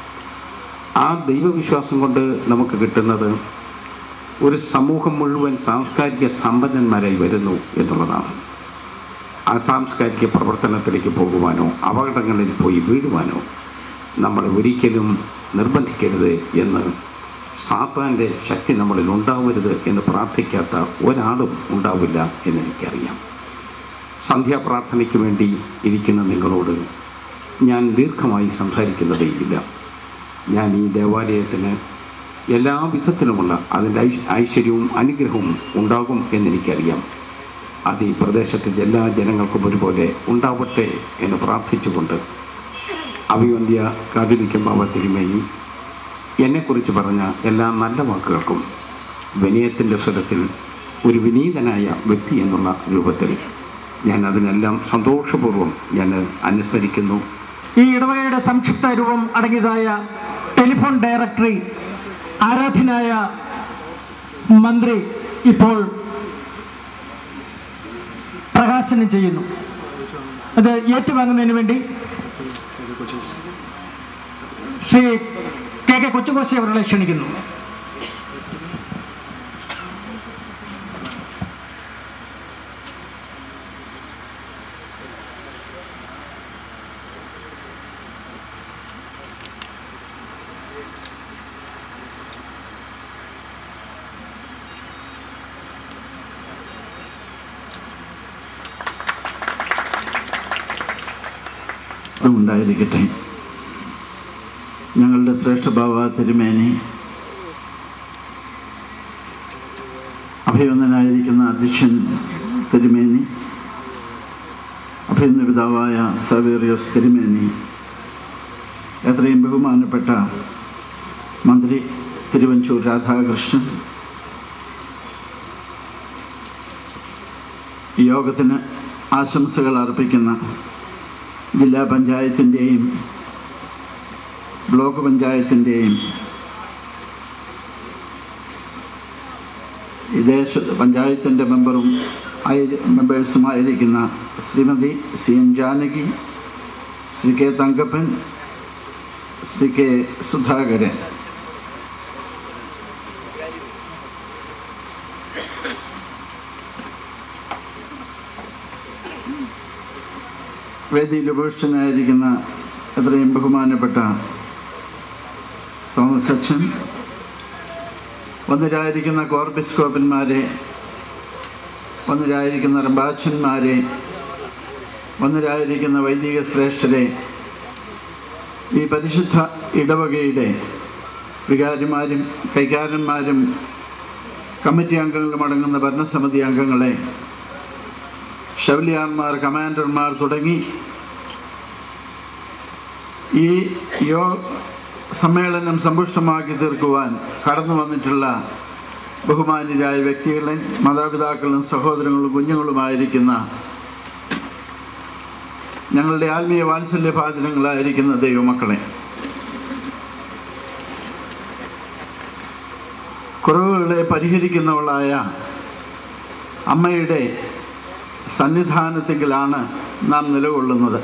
ആ ദൈവവിശ്വാസം കൊണ്ട് നമുക്ക് കിട്ടുന്നത് ഒരു സമൂഹം മുഴുവൻ സാംസ്കാരിക സമ്പന്നന്മാരായി വരുന്നു എന്നുള്ളതാണ് ആ സാംസ്കാരിക പ്രവർത്തനത്തിലേക്ക് പോകുവാനോ അപകടങ്ങളിൽ പോയി വീഴുവാനോ നമ്മളെ ഒരിക്കലും നിർബന്ധിക്കരുത് എന്ന് സാത്താൻ്റെ ശക്തി നമ്മളിൽ ഉണ്ടാവരുത് എന്ന് പ്രാർത്ഥിക്കാത്ത ഒരാളും ഉണ്ടാവില്ല എന്നെനിക്കറിയാം സന്ധ്യാപ്രാർത്ഥനയ്ക്ക് വേണ്ടി ഇരിക്കുന്ന നിങ്ങളോട് ഞാൻ ദീർഘമായി സംസാരിക്കുന്നതേയില്ല ഞാൻ ഈ ദേവാലയത്തിന് എല്ലാ വിധത്തിലുമുള്ള അതിൻ്റെ ഐശ് ഐശ്വര്യവും അനുഗ്രഹവും ഉണ്ടാകും എന്നെനിക്കറിയാം അത് ഈ പ്രദേശത്തിൻ്റെ എല്ലാ ജനങ്ങൾക്കും ഒരുപോലെ ഉണ്ടാവട്ടെ എന്ന് പ്രാർത്ഥിച്ചുകൊണ്ട് അഭിവന്ധ്യ കാതിരിക്കും ബാബ തിരുമേനി എന്നെക്കുറിച്ച് പറഞ്ഞ എല്ലാ നല്ല വാക്കുകൾക്കും വിനയത്തിൻ്റെ സ്വരത്തിൽ ഒരു വിനീതനായ വ്യക്തി എന്നുള്ള രൂപത്തിൽ ഞാൻ അതിനെല്ലാം സന്തോഷപൂർവ്വം ഞാൻ അനുസ്മരിക്കുന്നു ഈ ഇടവകയുടെ സംക്ഷിപ്ത രൂപം അടങ്ങിയതായ ടെലിഫോൺ ഡയറക്ടറി ആരാധ്യനായ മന്ത്രി ഇപ്പോൾ പ്രകാശനം ചെയ്യുന്നു അത് ഏറ്റുവാങ്ങുന്നതിന് വേണ്ടി ശ്രീ കെ കെ കൊച്ചുകോശി അവരുടെ ക്ഷണിക്കുന്നു ഉണ്ടായിരിക്കട്ടെ ഞങ്ങളുടെ ശ്രേഷ്ഠ ബാബ തിരുമേനി അഭിനന്ദനായിരിക്കുന്ന അധ്യക്ഷൻ തിരുമേനി അഭിനന്ദ പിതാവായ സവേറിയോസ് തിരുമേനി എത്രയും ബഹുമാനപ്പെട്ട മന്ത്രി തിരുവഞ്ചൂർ രാധാകൃഷ്ണൻ ഈ യോഗത്തിന് ആശംസകൾ അർപ്പിക്കുന്ന ജില്ലാ പഞ്ചായത്തിൻ്റെയും ബ്ലോക്ക് പഞ്ചായത്തിൻ്റെയും ഈ ദേശ പഞ്ചായത്തിൻ്റെ മെമ്പറും ആയി മെമ്പേഴ്സുമായിരിക്കുന്ന Shrimati C N Janaki Shri K Thankappan Shri K Sudhakaran വേദിയിൽ ഉപേക്ഷിതനായിരിക്കുന്ന എത്രയും ബഹുമാനപ്പെട്ട തോമസ് അച്ഛൻ വന്നിരായിരിക്കുന്ന കോർബിസ്കോപ്പന്മാരെ വന്നിരായിരിക്കുന്ന റംബാച്ചന്മാരെ വന്നിരായിരിക്കുന്ന വൈദിക ശ്രേഷ്ഠരെ ഈ പരിശുദ്ധ ഇടവകയുടെ വികാരിമാരും കൈകാരന്മാരും കമ്മിറ്റി അംഗങ്ങളും അടങ്ങുന്ന ഭരണസമിതി അംഗങ്ങളെ ഷവലിയാർമാർ കമാൻഡർമാർ തുടങ്ങി ഈ യോ സമ്മേളനം സമ്പുഷ്ടമാക്കി തീർക്കുവാൻ കടന്നു വന്നിട്ടുള്ള ബഹുമാന്യരായ വ്യക്തികളെ മാതാപിതാക്കളും സഹോദരങ്ങളും കുഞ്ഞുങ്ങളുമായിരിക്കുന്ന ഞങ്ങളുടെ ആത്മീയ വാത്സല്യ ഭാചനങ്ങളായിരിക്കുന്ന ദൈവമക്കളെ കുറവുകളെ പരിഹരിക്കുന്നവളായ അമ്മയുടെ സന്നിധാനത്തിലാണ് നാം നിലകൊള്ളുന്നത്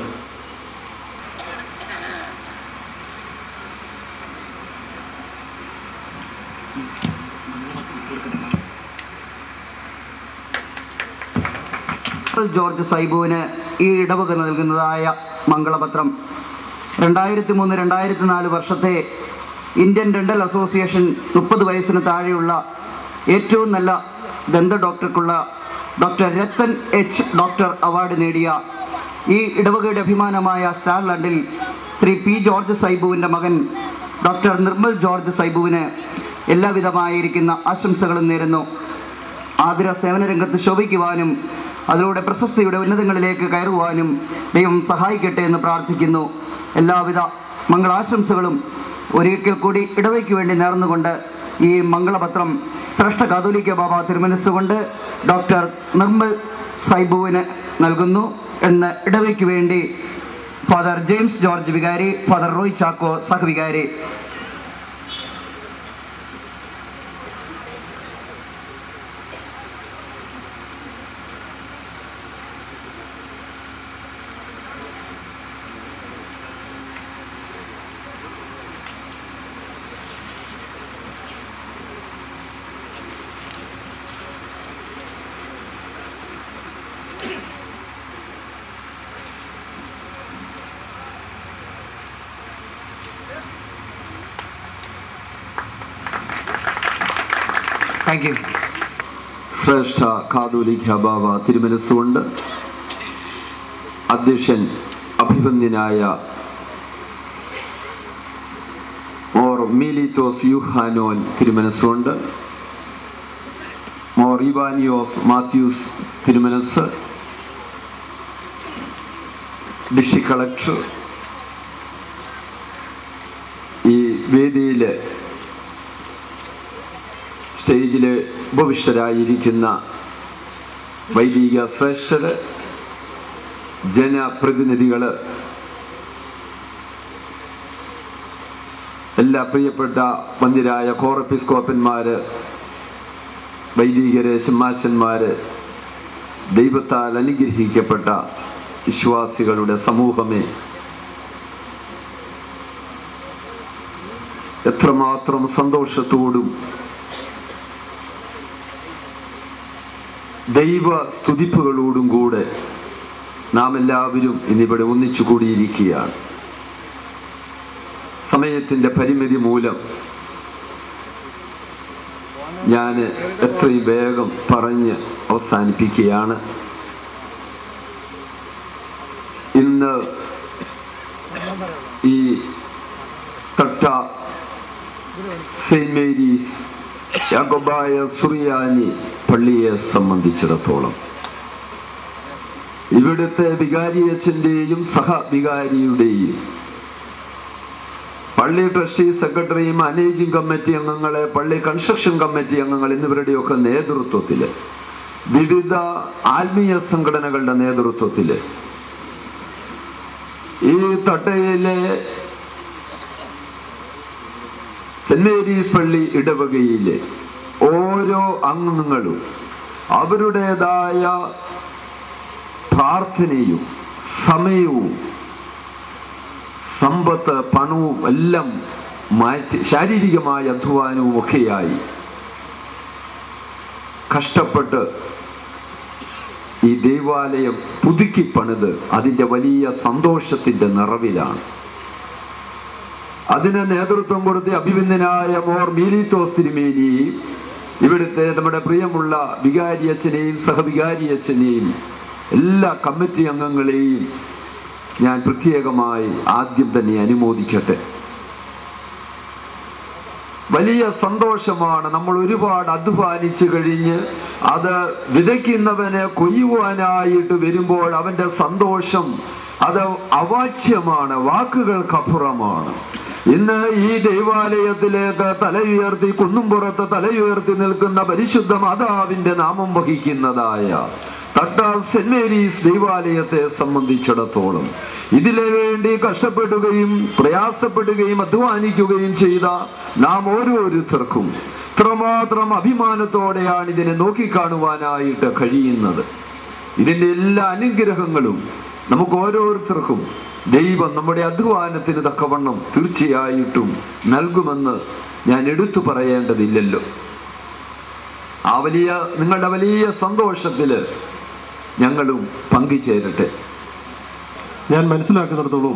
ജോർജ് സൈബുവിന് ഈ ഇടവക നൽകുന്നതായ മംഗളപത്രം രണ്ടായിരത്തി മൂന്ന് രണ്ടായിരത്തി നാല് വർഷത്തെ ഇന്ത്യൻ ഡെന്റൽ അസോസിയേഷൻ മുപ്പത് വയസ്സിന് താഴെയുള്ള ഏറ്റവും നല്ല ദന്ത ഡോക്ടർക്കുള്ള doctor Rattan H doctor award നേടിയ ഈ ഇടവകയുടെ അഭിമാനമായ സ്റ്റാർലാൻഡിൽ ശ്രീ പി ജോർജ് സൈബുവിൻ്റെ മകൻ ഡോക്ടർ നിർമ്മൽ ജോർജ് സൈബുവിന് എല്ലാവിധമായിരിക്കുന്ന ആശംസകളും നേരുന്നു ആതുര സേവന രംഗത്ത് ശോഭിക്കുവാനും അതിലൂടെ പ്രശസ്തിയുടെ ഉന്നതങ്ങളിലേക്ക് കയറുവാനും ദൈവം സഹായിക്കട്ടെ എന്ന് പ്രാർത്ഥിക്കുന്നു എല്ലാവിധ മംഗളാശംസകളും ഒരിക്കൽ കൂടി ഇടവയ്ക്ക് വേണ്ടി നേർന്നുകൊണ്ട് ഈ മംഗളപത്രം ശ്രേഷ്ഠ കാതോലിക്ക ബാബ തിരുമനസ്സുകൊണ്ട് ഡോക്ടർ നിർമ്മൽ സൈബുവിന് നൽകുന്നു എന്ന് ഇടവയ്ക്ക് വേണ്ടി ഫാദർ ജെയിംസ് ജോർജ് വികാരി ഫാദർ റോയ് ചാക്കോ സഹവികാരി താങ്ക് യു ശ്രേഷ്ഠ കാതോലിക്ക ബാബ തിരുമനസ്സുകൊണ്ട് അധ്യക്ഷൻ അഭിവന്ദ്യനായ മോർ മീലിത്തോസ് യുഹാനോൻ തിരുമനസ്സുകൊണ്ട് മോർ ഇവാനിയോസ് മാത്യൂസ് തിരുമനസ് ഡിസ്ട്രിക്ട് കളക്ടർ ഈ വേദിയിൽ സ്റ്റേജിൽ ഉപവിഷ്ടരായിരിക്കുന്ന വൈദിക ശ്രേഷ്ഠര് ജനപ്രതിനിധികൾ എല്ലാ പ്രിയപ്പെട്ട മന്ദിരായ കോറപ്പിസ്കോപ്പന്മാര് വൈദികര് സിംഹാശന്മാര് ദൈവത്താൽ അനുഗ്രഹിക്കപ്പെട്ട വിശ്വാസികളുടെ സമൂഹമേ എത്ര ഇത്രമാത്രം സന്തോഷത്തോടും ദൈവ സ്തുതിപ്പുകളോടും കൂടെ നാം എല്ലാവരും ഇന്നിവിടെ ഒന്നിച്ചു കൂടിയിരിക്കുകയാണ് സമയത്തിന്റെ പരിമിതി മൂലം ഞാൻ എത്രയും വേഗം പറഞ്ഞ് അവസാനിപ്പിക്കുകയാണ് ഇന്ന് ഈ തട്ട സെയിന്റ് മേരീസ് യാക്കോബായ സുറിയാനി പള്ളിയെ സംബന്ധിച്ചിടത്തോളം ഇവിടുത്തെ വികാരിയച്ഛന്റെയും സഹവികാരിയുടെയും പള്ളി ട്രസ്റ്റി സെക്രട്ടറിയും മാനേജിംഗ് കമ്മിറ്റി അംഗങ്ങളെ പള്ളി കൺസ്ട്രക്ഷൻ കമ്മിറ്റി അംഗങ്ങൾ എന്നിവരുടെയൊക്കെ നേതൃത്വത്തില് വിവിധ ആത്മീയ സംഘടനകളുടെ നേതൃത്വത്തില് ഈ തട്ടയിലെ സെന്റ് മേരീസ് പള്ളി ഇടവകയിലെ ഓരോ അംഗങ്ങളും അവരുടേതായ പ്രാർത്ഥനയും സമയവും സമ്പത്ത് പണവും എല്ലാം മാറ്റി ശാരീരികമായ അധ്വാനവും ഒക്കെയായി കഷ്ടപ്പെട്ട് ഈ ദേവാലയം പുതുക്കി പണിത് അതിന്റെ വലിയ സന്തോഷത്തിന്റെ നിറവിലാണ് അതിന് നേതൃത്വം കൊടുത്ത അഭിമന്യനായ മോർ മീലിത്തോസ് തിരുമേനിയെയും ഇവിടുത്തെ നമ്മുടെ പ്രിയമുള്ള വികാരിയച്ഛനെയും സഹവികാരിയച്ഛനെയും എല്ലാ കമ്മിറ്റി അംഗങ്ങളെയും ഞാൻ പ്രത്യേകമായി ആദ്യം തന്നെ അനുമോദിക്കട്ടെ വലിയ സന്തോഷമാണ് നമ്മൾ ഒരുപാട് അധ്വാനിച്ചു കഴിഞ്ഞ് അത് വിതയ്ക്കുന്നവന് കൊയ്യുവാനായിട്ട് വരുമ്പോൾ അവന്റെ സന്തോഷം അത് അവാച്യമാണ് വാക്കുകൾക്കപ്പുറമാണ് ഇന്ന് ഈ ദൈവാലയത്തിലേക്ക് തലയുയർത്തി കുന്നുംപുറത്ത് തലയുയർത്തി നിൽക്കുന്ന പരിശുദ്ധ മാതാവിന്റെ നാമം വഹിക്കുന്നതായ തട്ട സെന്റ് മേരീസ് ദൈവാലയത്തെ സംബന്ധിച്ചിടത്തോളം ഇതിനു വേണ്ടി കഷ്ടപ്പെടുകയും പ്രയാസപ്പെടുകയും അധ്വാനിക്കുകയും ചെയ്ത നാം ഓരോരുത്തർക്കും ഇത്രമാത്രം അഭിമാനത്തോടെയാണ് ഇതിനെ നോക്കിക്കാണുവാനായിട്ട് കഴിയുന്നത് ഇതിന്റെ എല്ലാ അനുഗ്രഹങ്ങളും നമുക്ക് ഓരോരുത്തർക്കും ദൈവം നമ്മുടെ അധ്വാനത്തിന് തക്കവണ്ണം തീർച്ചയായിട്ടും നൽകുമെന്ന് ഞാൻ എടുത്തു പറയേണ്ടതില്ലല്ലോ ആ വലിയ നിങ്ങളുടെ വലിയ സന്തോഷത്തില് ഞങ്ങളും പങ്കുചേരട്ടെ ഞാൻ മനസ്സിലാക്കുന്നിടത്തോളം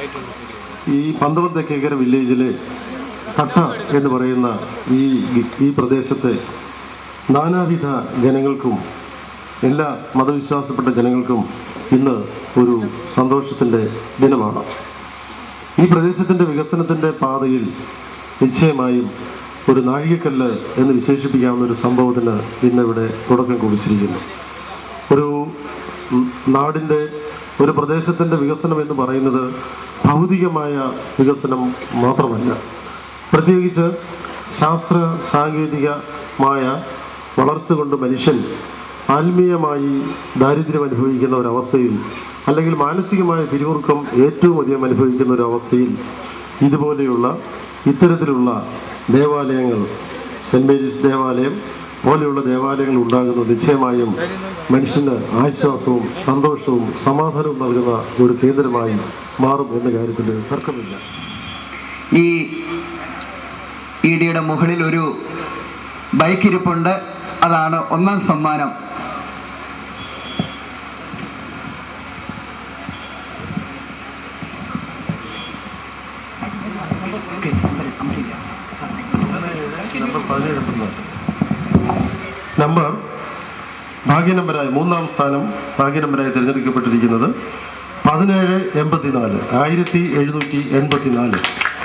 ഈ പന്തളത്തേക്കേക്കര വില്ലേജിലെ തട്ട എന്ന് പറയുന്ന ഈ ഈ പ്രദേശത്തെ നാനാവിധ ജനങ്ങൾക്കും എല്ലാ മതവിശ്വാസപ്പെട്ട ജനങ്ങൾക്കും ഇന്ന് ഒരു സന്തോഷത്തിൻ്റെ ദിനമാണ് ഈ പ്രദേശത്തിൻ്റെ വികസനത്തിൻ്റെ പാതയിൽ നിശ്ചയമായും ഒരു നാഴികക്കല്ല് എന്ന് വിശേഷിപ്പിക്കാവുന്ന ഒരു സംഭവത്തിന് ഇന്നിവിടെ തുടക്കം കുറിച്ചിരിക്കുന്നു ഒരു നാടിൻ്റെ ഒരു പ്രദേശത്തിൻ്റെ വികസനം എന്ന് പറയുന്നത് ഭൗതികമായ വികസനം മാത്രമല്ല പ്രത്യേകിച്ച് ശാസ്ത്ര സാങ്കേതികമായ വളർച്ച കൊണ്ട് മനുഷ്യൻ ആത്മീയമായി ദാരിദ്ര്യം അനുഭവിക്കുന്ന ഒരവസ്ഥയിൽ അല്ലെങ്കിൽ മാനസികമായ പിരിമുറുക്കം ഏറ്റവും അധികം അനുഭവിക്കുന്ന ഒരു അവസ്ഥയിൽ ഇതുപോലെയുള്ള ഇത്തരത്തിലുള്ള ദേവാലയങ്ങൾ സെന്റ് മേരീസ് ദേവാലയം പോലെയുള്ള ദേവാലയങ്ങൾ ഉണ്ടാകുന്നത് നിശ്ചയമായും മനുഷ്യന് ആശ്വാസവും സന്തോഷവും സമാധാനവും നൽകുന്ന ഒരു കേന്ദ്രമായി മാറും എന്ന കാര്യത്തിൽ തർക്കമില്ല ഈ ഇടിയുടെ മുകളിൽ ഒരു ബൈക്ക് ഇരിപ്പുണ്ട് അതാണ് ഒന്നാം സമ്മാനം നമ്പർ ഭാഗ്യ നമ്പരായി മൂന്നാം സ്ഥാനം ഭാഗ്യ നമ്പരായി തിരഞ്ഞെടുക്കപ്പെട്ടിരിക്കുന്നത് പതിനേഴ് എൺപത്തിനാല് ആയിരത്തി എഴുന്നൂറ്റി എൺപത്തിനാല്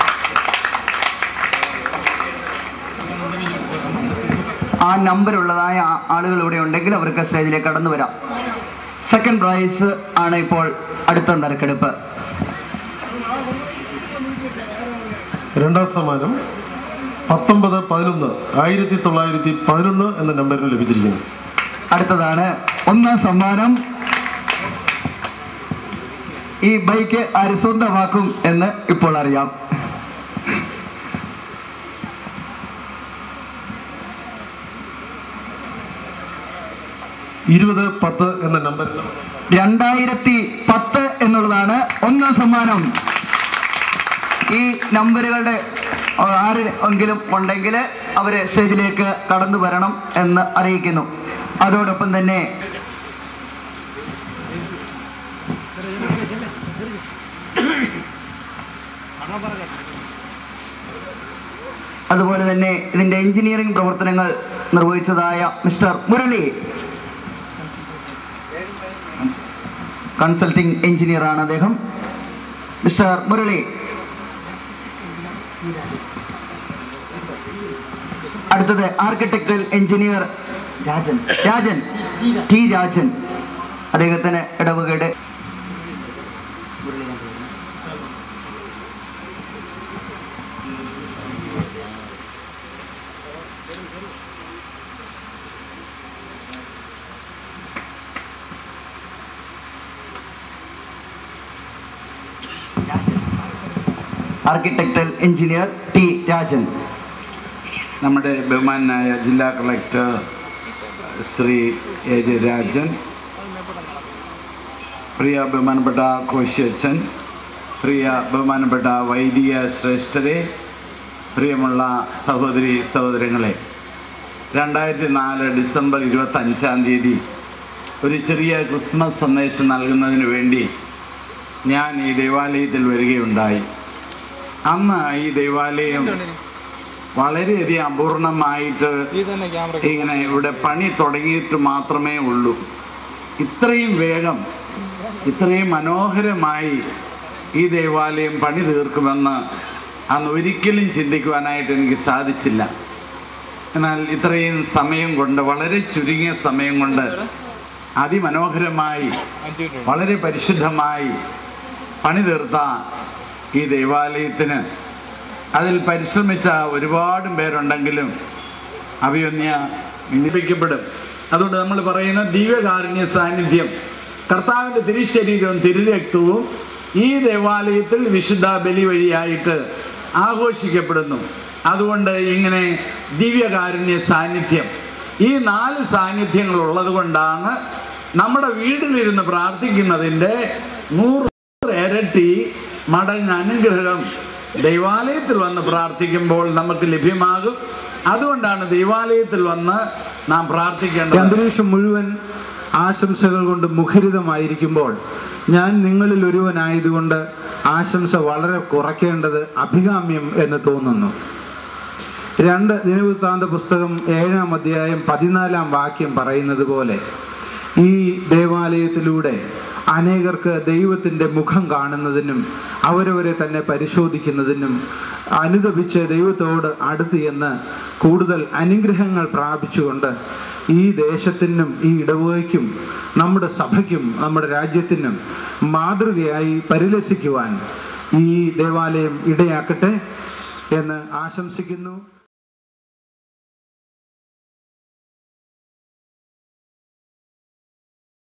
ആ നമ്പറുള്ളതായ ആ- ആളുകൾ ഇവിടെ ഉണ്ടെങ്കിൽ അവർക്ക് സ്റ്റേജിലേക്ക് കടന്നു വരാം സെക്കൻഡ് പ്രൈസ് ആണ് ഇപ്പോൾ അടുത്ത നറുക്കെടുപ്പ് രണ്ടാം സമ്മാനം പത്തൊമ്പത് പതിനൊന്ന് ആയിരത്തി തൊള്ളായിരത്തി പതിനൊന്ന് എന്ന നമ്പറിന് ലഭിച്ചിരിക്കുന്നു അടുത്തതാണ് ഒന്നാം സമ്മാനം ഈ ബൈക്ക് ആര് സ്വന്തമാക്കും എന്ന് ഇപ്പോൾ അറിയാം ഇരുപത് പത്ത് എന്ന നമ്പറിൽ രണ്ടായിരത്തി പത്ത് എന്നുള്ളതാണ് ഒന്നാം സമ്മാനം ഈ നമ്പറുകളുടെ ആരെങ്കിലും ഉണ്ടെങ്കിൽ അവര് സ്റ്റേജിലേക്ക് കടന്നു വരണം എന്ന് അറിയിക്കുന്നു അതോടൊപ്പം തന്നെ അതുപോലെ തന്നെ ഇതിന്റെ എഞ്ചിനീയറിംഗ് പ്രവർത്തനങ്ങൾ നിർവഹിച്ചതായ മിസ്റ്റർ മുരളി കൺസൾട്ടിംഗ് എഞ്ചിനീയർ ആണ് അദ്ദേഹം മിസ്റ്റർ മുരളി അടുത്തത് architectural engineer Rajan Rajan T Rajan അദ്ദേഹത്തിന് ഇടവകയുടെ ആർക്കിടെക്ടറൽ എഞ്ചിനീയർ ടി രാജൻ നമ്മുടെ ബഹുമാനായ ജില്ലാ collector Shri A J Rajan പ്രിയ ബഹുമാനപ്പെട്ട കോശിയച്ഛൻ പ്രിയ ബഹുമാനപ്പെട്ട വൈദിക ശ്രേഷ്ഠരെ പ്രിയമുള്ള സഹോദരി സഹോദരങ്ങളെ രണ്ടായിരത്തി നാല് ഡിസംബർ ഇരുപത്തി അഞ്ചാം തീയതി ഒരു ചെറിയ ക്രിസ്മസ് സന്ദേശം നൽകുന്നതിന് വേണ്ടി ഞാൻ ഈ ദേവാലയത്തിൽ വരികയുണ്ടായി അന്ന് ഈ ദേവാലയം വളരെയധികം അപൂർണമായിട്ട് ഇങ്ങനെ ഇവിടെ പണി തുടങ്ങിയിട്ട് മാത്രമേ ഉള്ളൂ ഇത്രയും വേഗം ഇത്രയും മനോഹരമായി ഈ ദേവാലയം പണി തീർക്കുമെന്ന് അന്ന് ഒരിക്കലും ചിന്തിക്കുവാനായിട്ട് എനിക്ക് സാധിച്ചില്ല എന്നാൽ ഇത്രയും സമയം കൊണ്ട് വളരെ ചുരുങ്ങിയ സമയം കൊണ്ട് അതിമനോഹരമായി വളരെ പരിശുദ്ധമായി പണി തീർത്ത ഈ ദേവാലയത്തിന് അതിൽ പരിശ്രമിച്ച ഒരുപാട് പേരുണ്ടെങ്കിലും അവയൊന്യ വിനിപ്പിക്കപ്പെടും അതുകൊണ്ട് നമ്മൾ പറയുന്ന ദിവ്യകാരുണ്യ സാന്നിധ്യം കർത്താവിന്റെ തിരുശരീരവും തിരുരക്തവും ഈ ദേവാലയത്തിൽ വിശുദ്ധ ബലി വഴിയായിട്ട് ആഘോഷിക്കപ്പെടുന്നു അതുകൊണ്ട് ഇങ്ങനെ ദിവ്യകാരുണ്യ സാന്നിധ്യം ഈ നാല് സാന്നിധ്യങ്ങൾ ഉള്ളത് കൊണ്ടാണ് നമ്മുടെ വീട്ടിലിരുന്ന് പ്രാർത്ഥിക്കുന്നതിൻ്റെ നൂറ് ഇരട്ടി മടങ്ങ് അനുഗ്രഹം ദൈവാലയത്തിൽ വന്ന് പ്രാർത്ഥിക്കുമ്പോൾ നമുക്ക് ലഭ്യമാകും അതുകൊണ്ടാണ് ദൈവാലയത്തിൽ വന്ന് നാം ഈ പ്രാർത്ഥിക്കേണ്ടത് അന്തരീക്ഷം മുഴുവൻ ആശംസകൾ കൊണ്ട് മുഖരിതമായിരിക്കുമ്പോൾ ഞാൻ നിങ്ങളിൽ ഒരുവനായതുകൊണ്ട് ആശംസ വളരെ കുറയ്ക്കേണ്ടത് അഭികാമ്യം എന്ന് തോന്നുന്നു രണ്ട് ദിനവൃത്താന്ത പുസ്തകം ഏഴാം അധ്യായം പതിനാലാം വാക്യം പറയുന്നത് പോലെ ഈ ദേവാലയത്തിലൂടെ അനേകർക്ക് ദൈവത്തിന്റെ മുഖം കാണുന്നതിനും അവരവരെ തന്നെ പരിശോധിക്കുന്നതിനും അനുദപിച്ച് ദൈവത്തോട് അടുത്ത് എന്ന് കൂടുതൽ അനുഗ്രഹങ്ങൾ പ്രാപിച്ചുകൊണ്ട് ഈ ദേശത്തിനും ഈ ഇടവകയ്ക്കും നമ്മുടെ സഭയ്ക്കും നമ്മുടെ രാജ്യത്തിനും മാതൃകയായി പരിലസിക്കുവാൻ ഈ ദേവാലയം ഇടയാക്കട്ടെ എന്ന് ആശംസിക്കുന്നു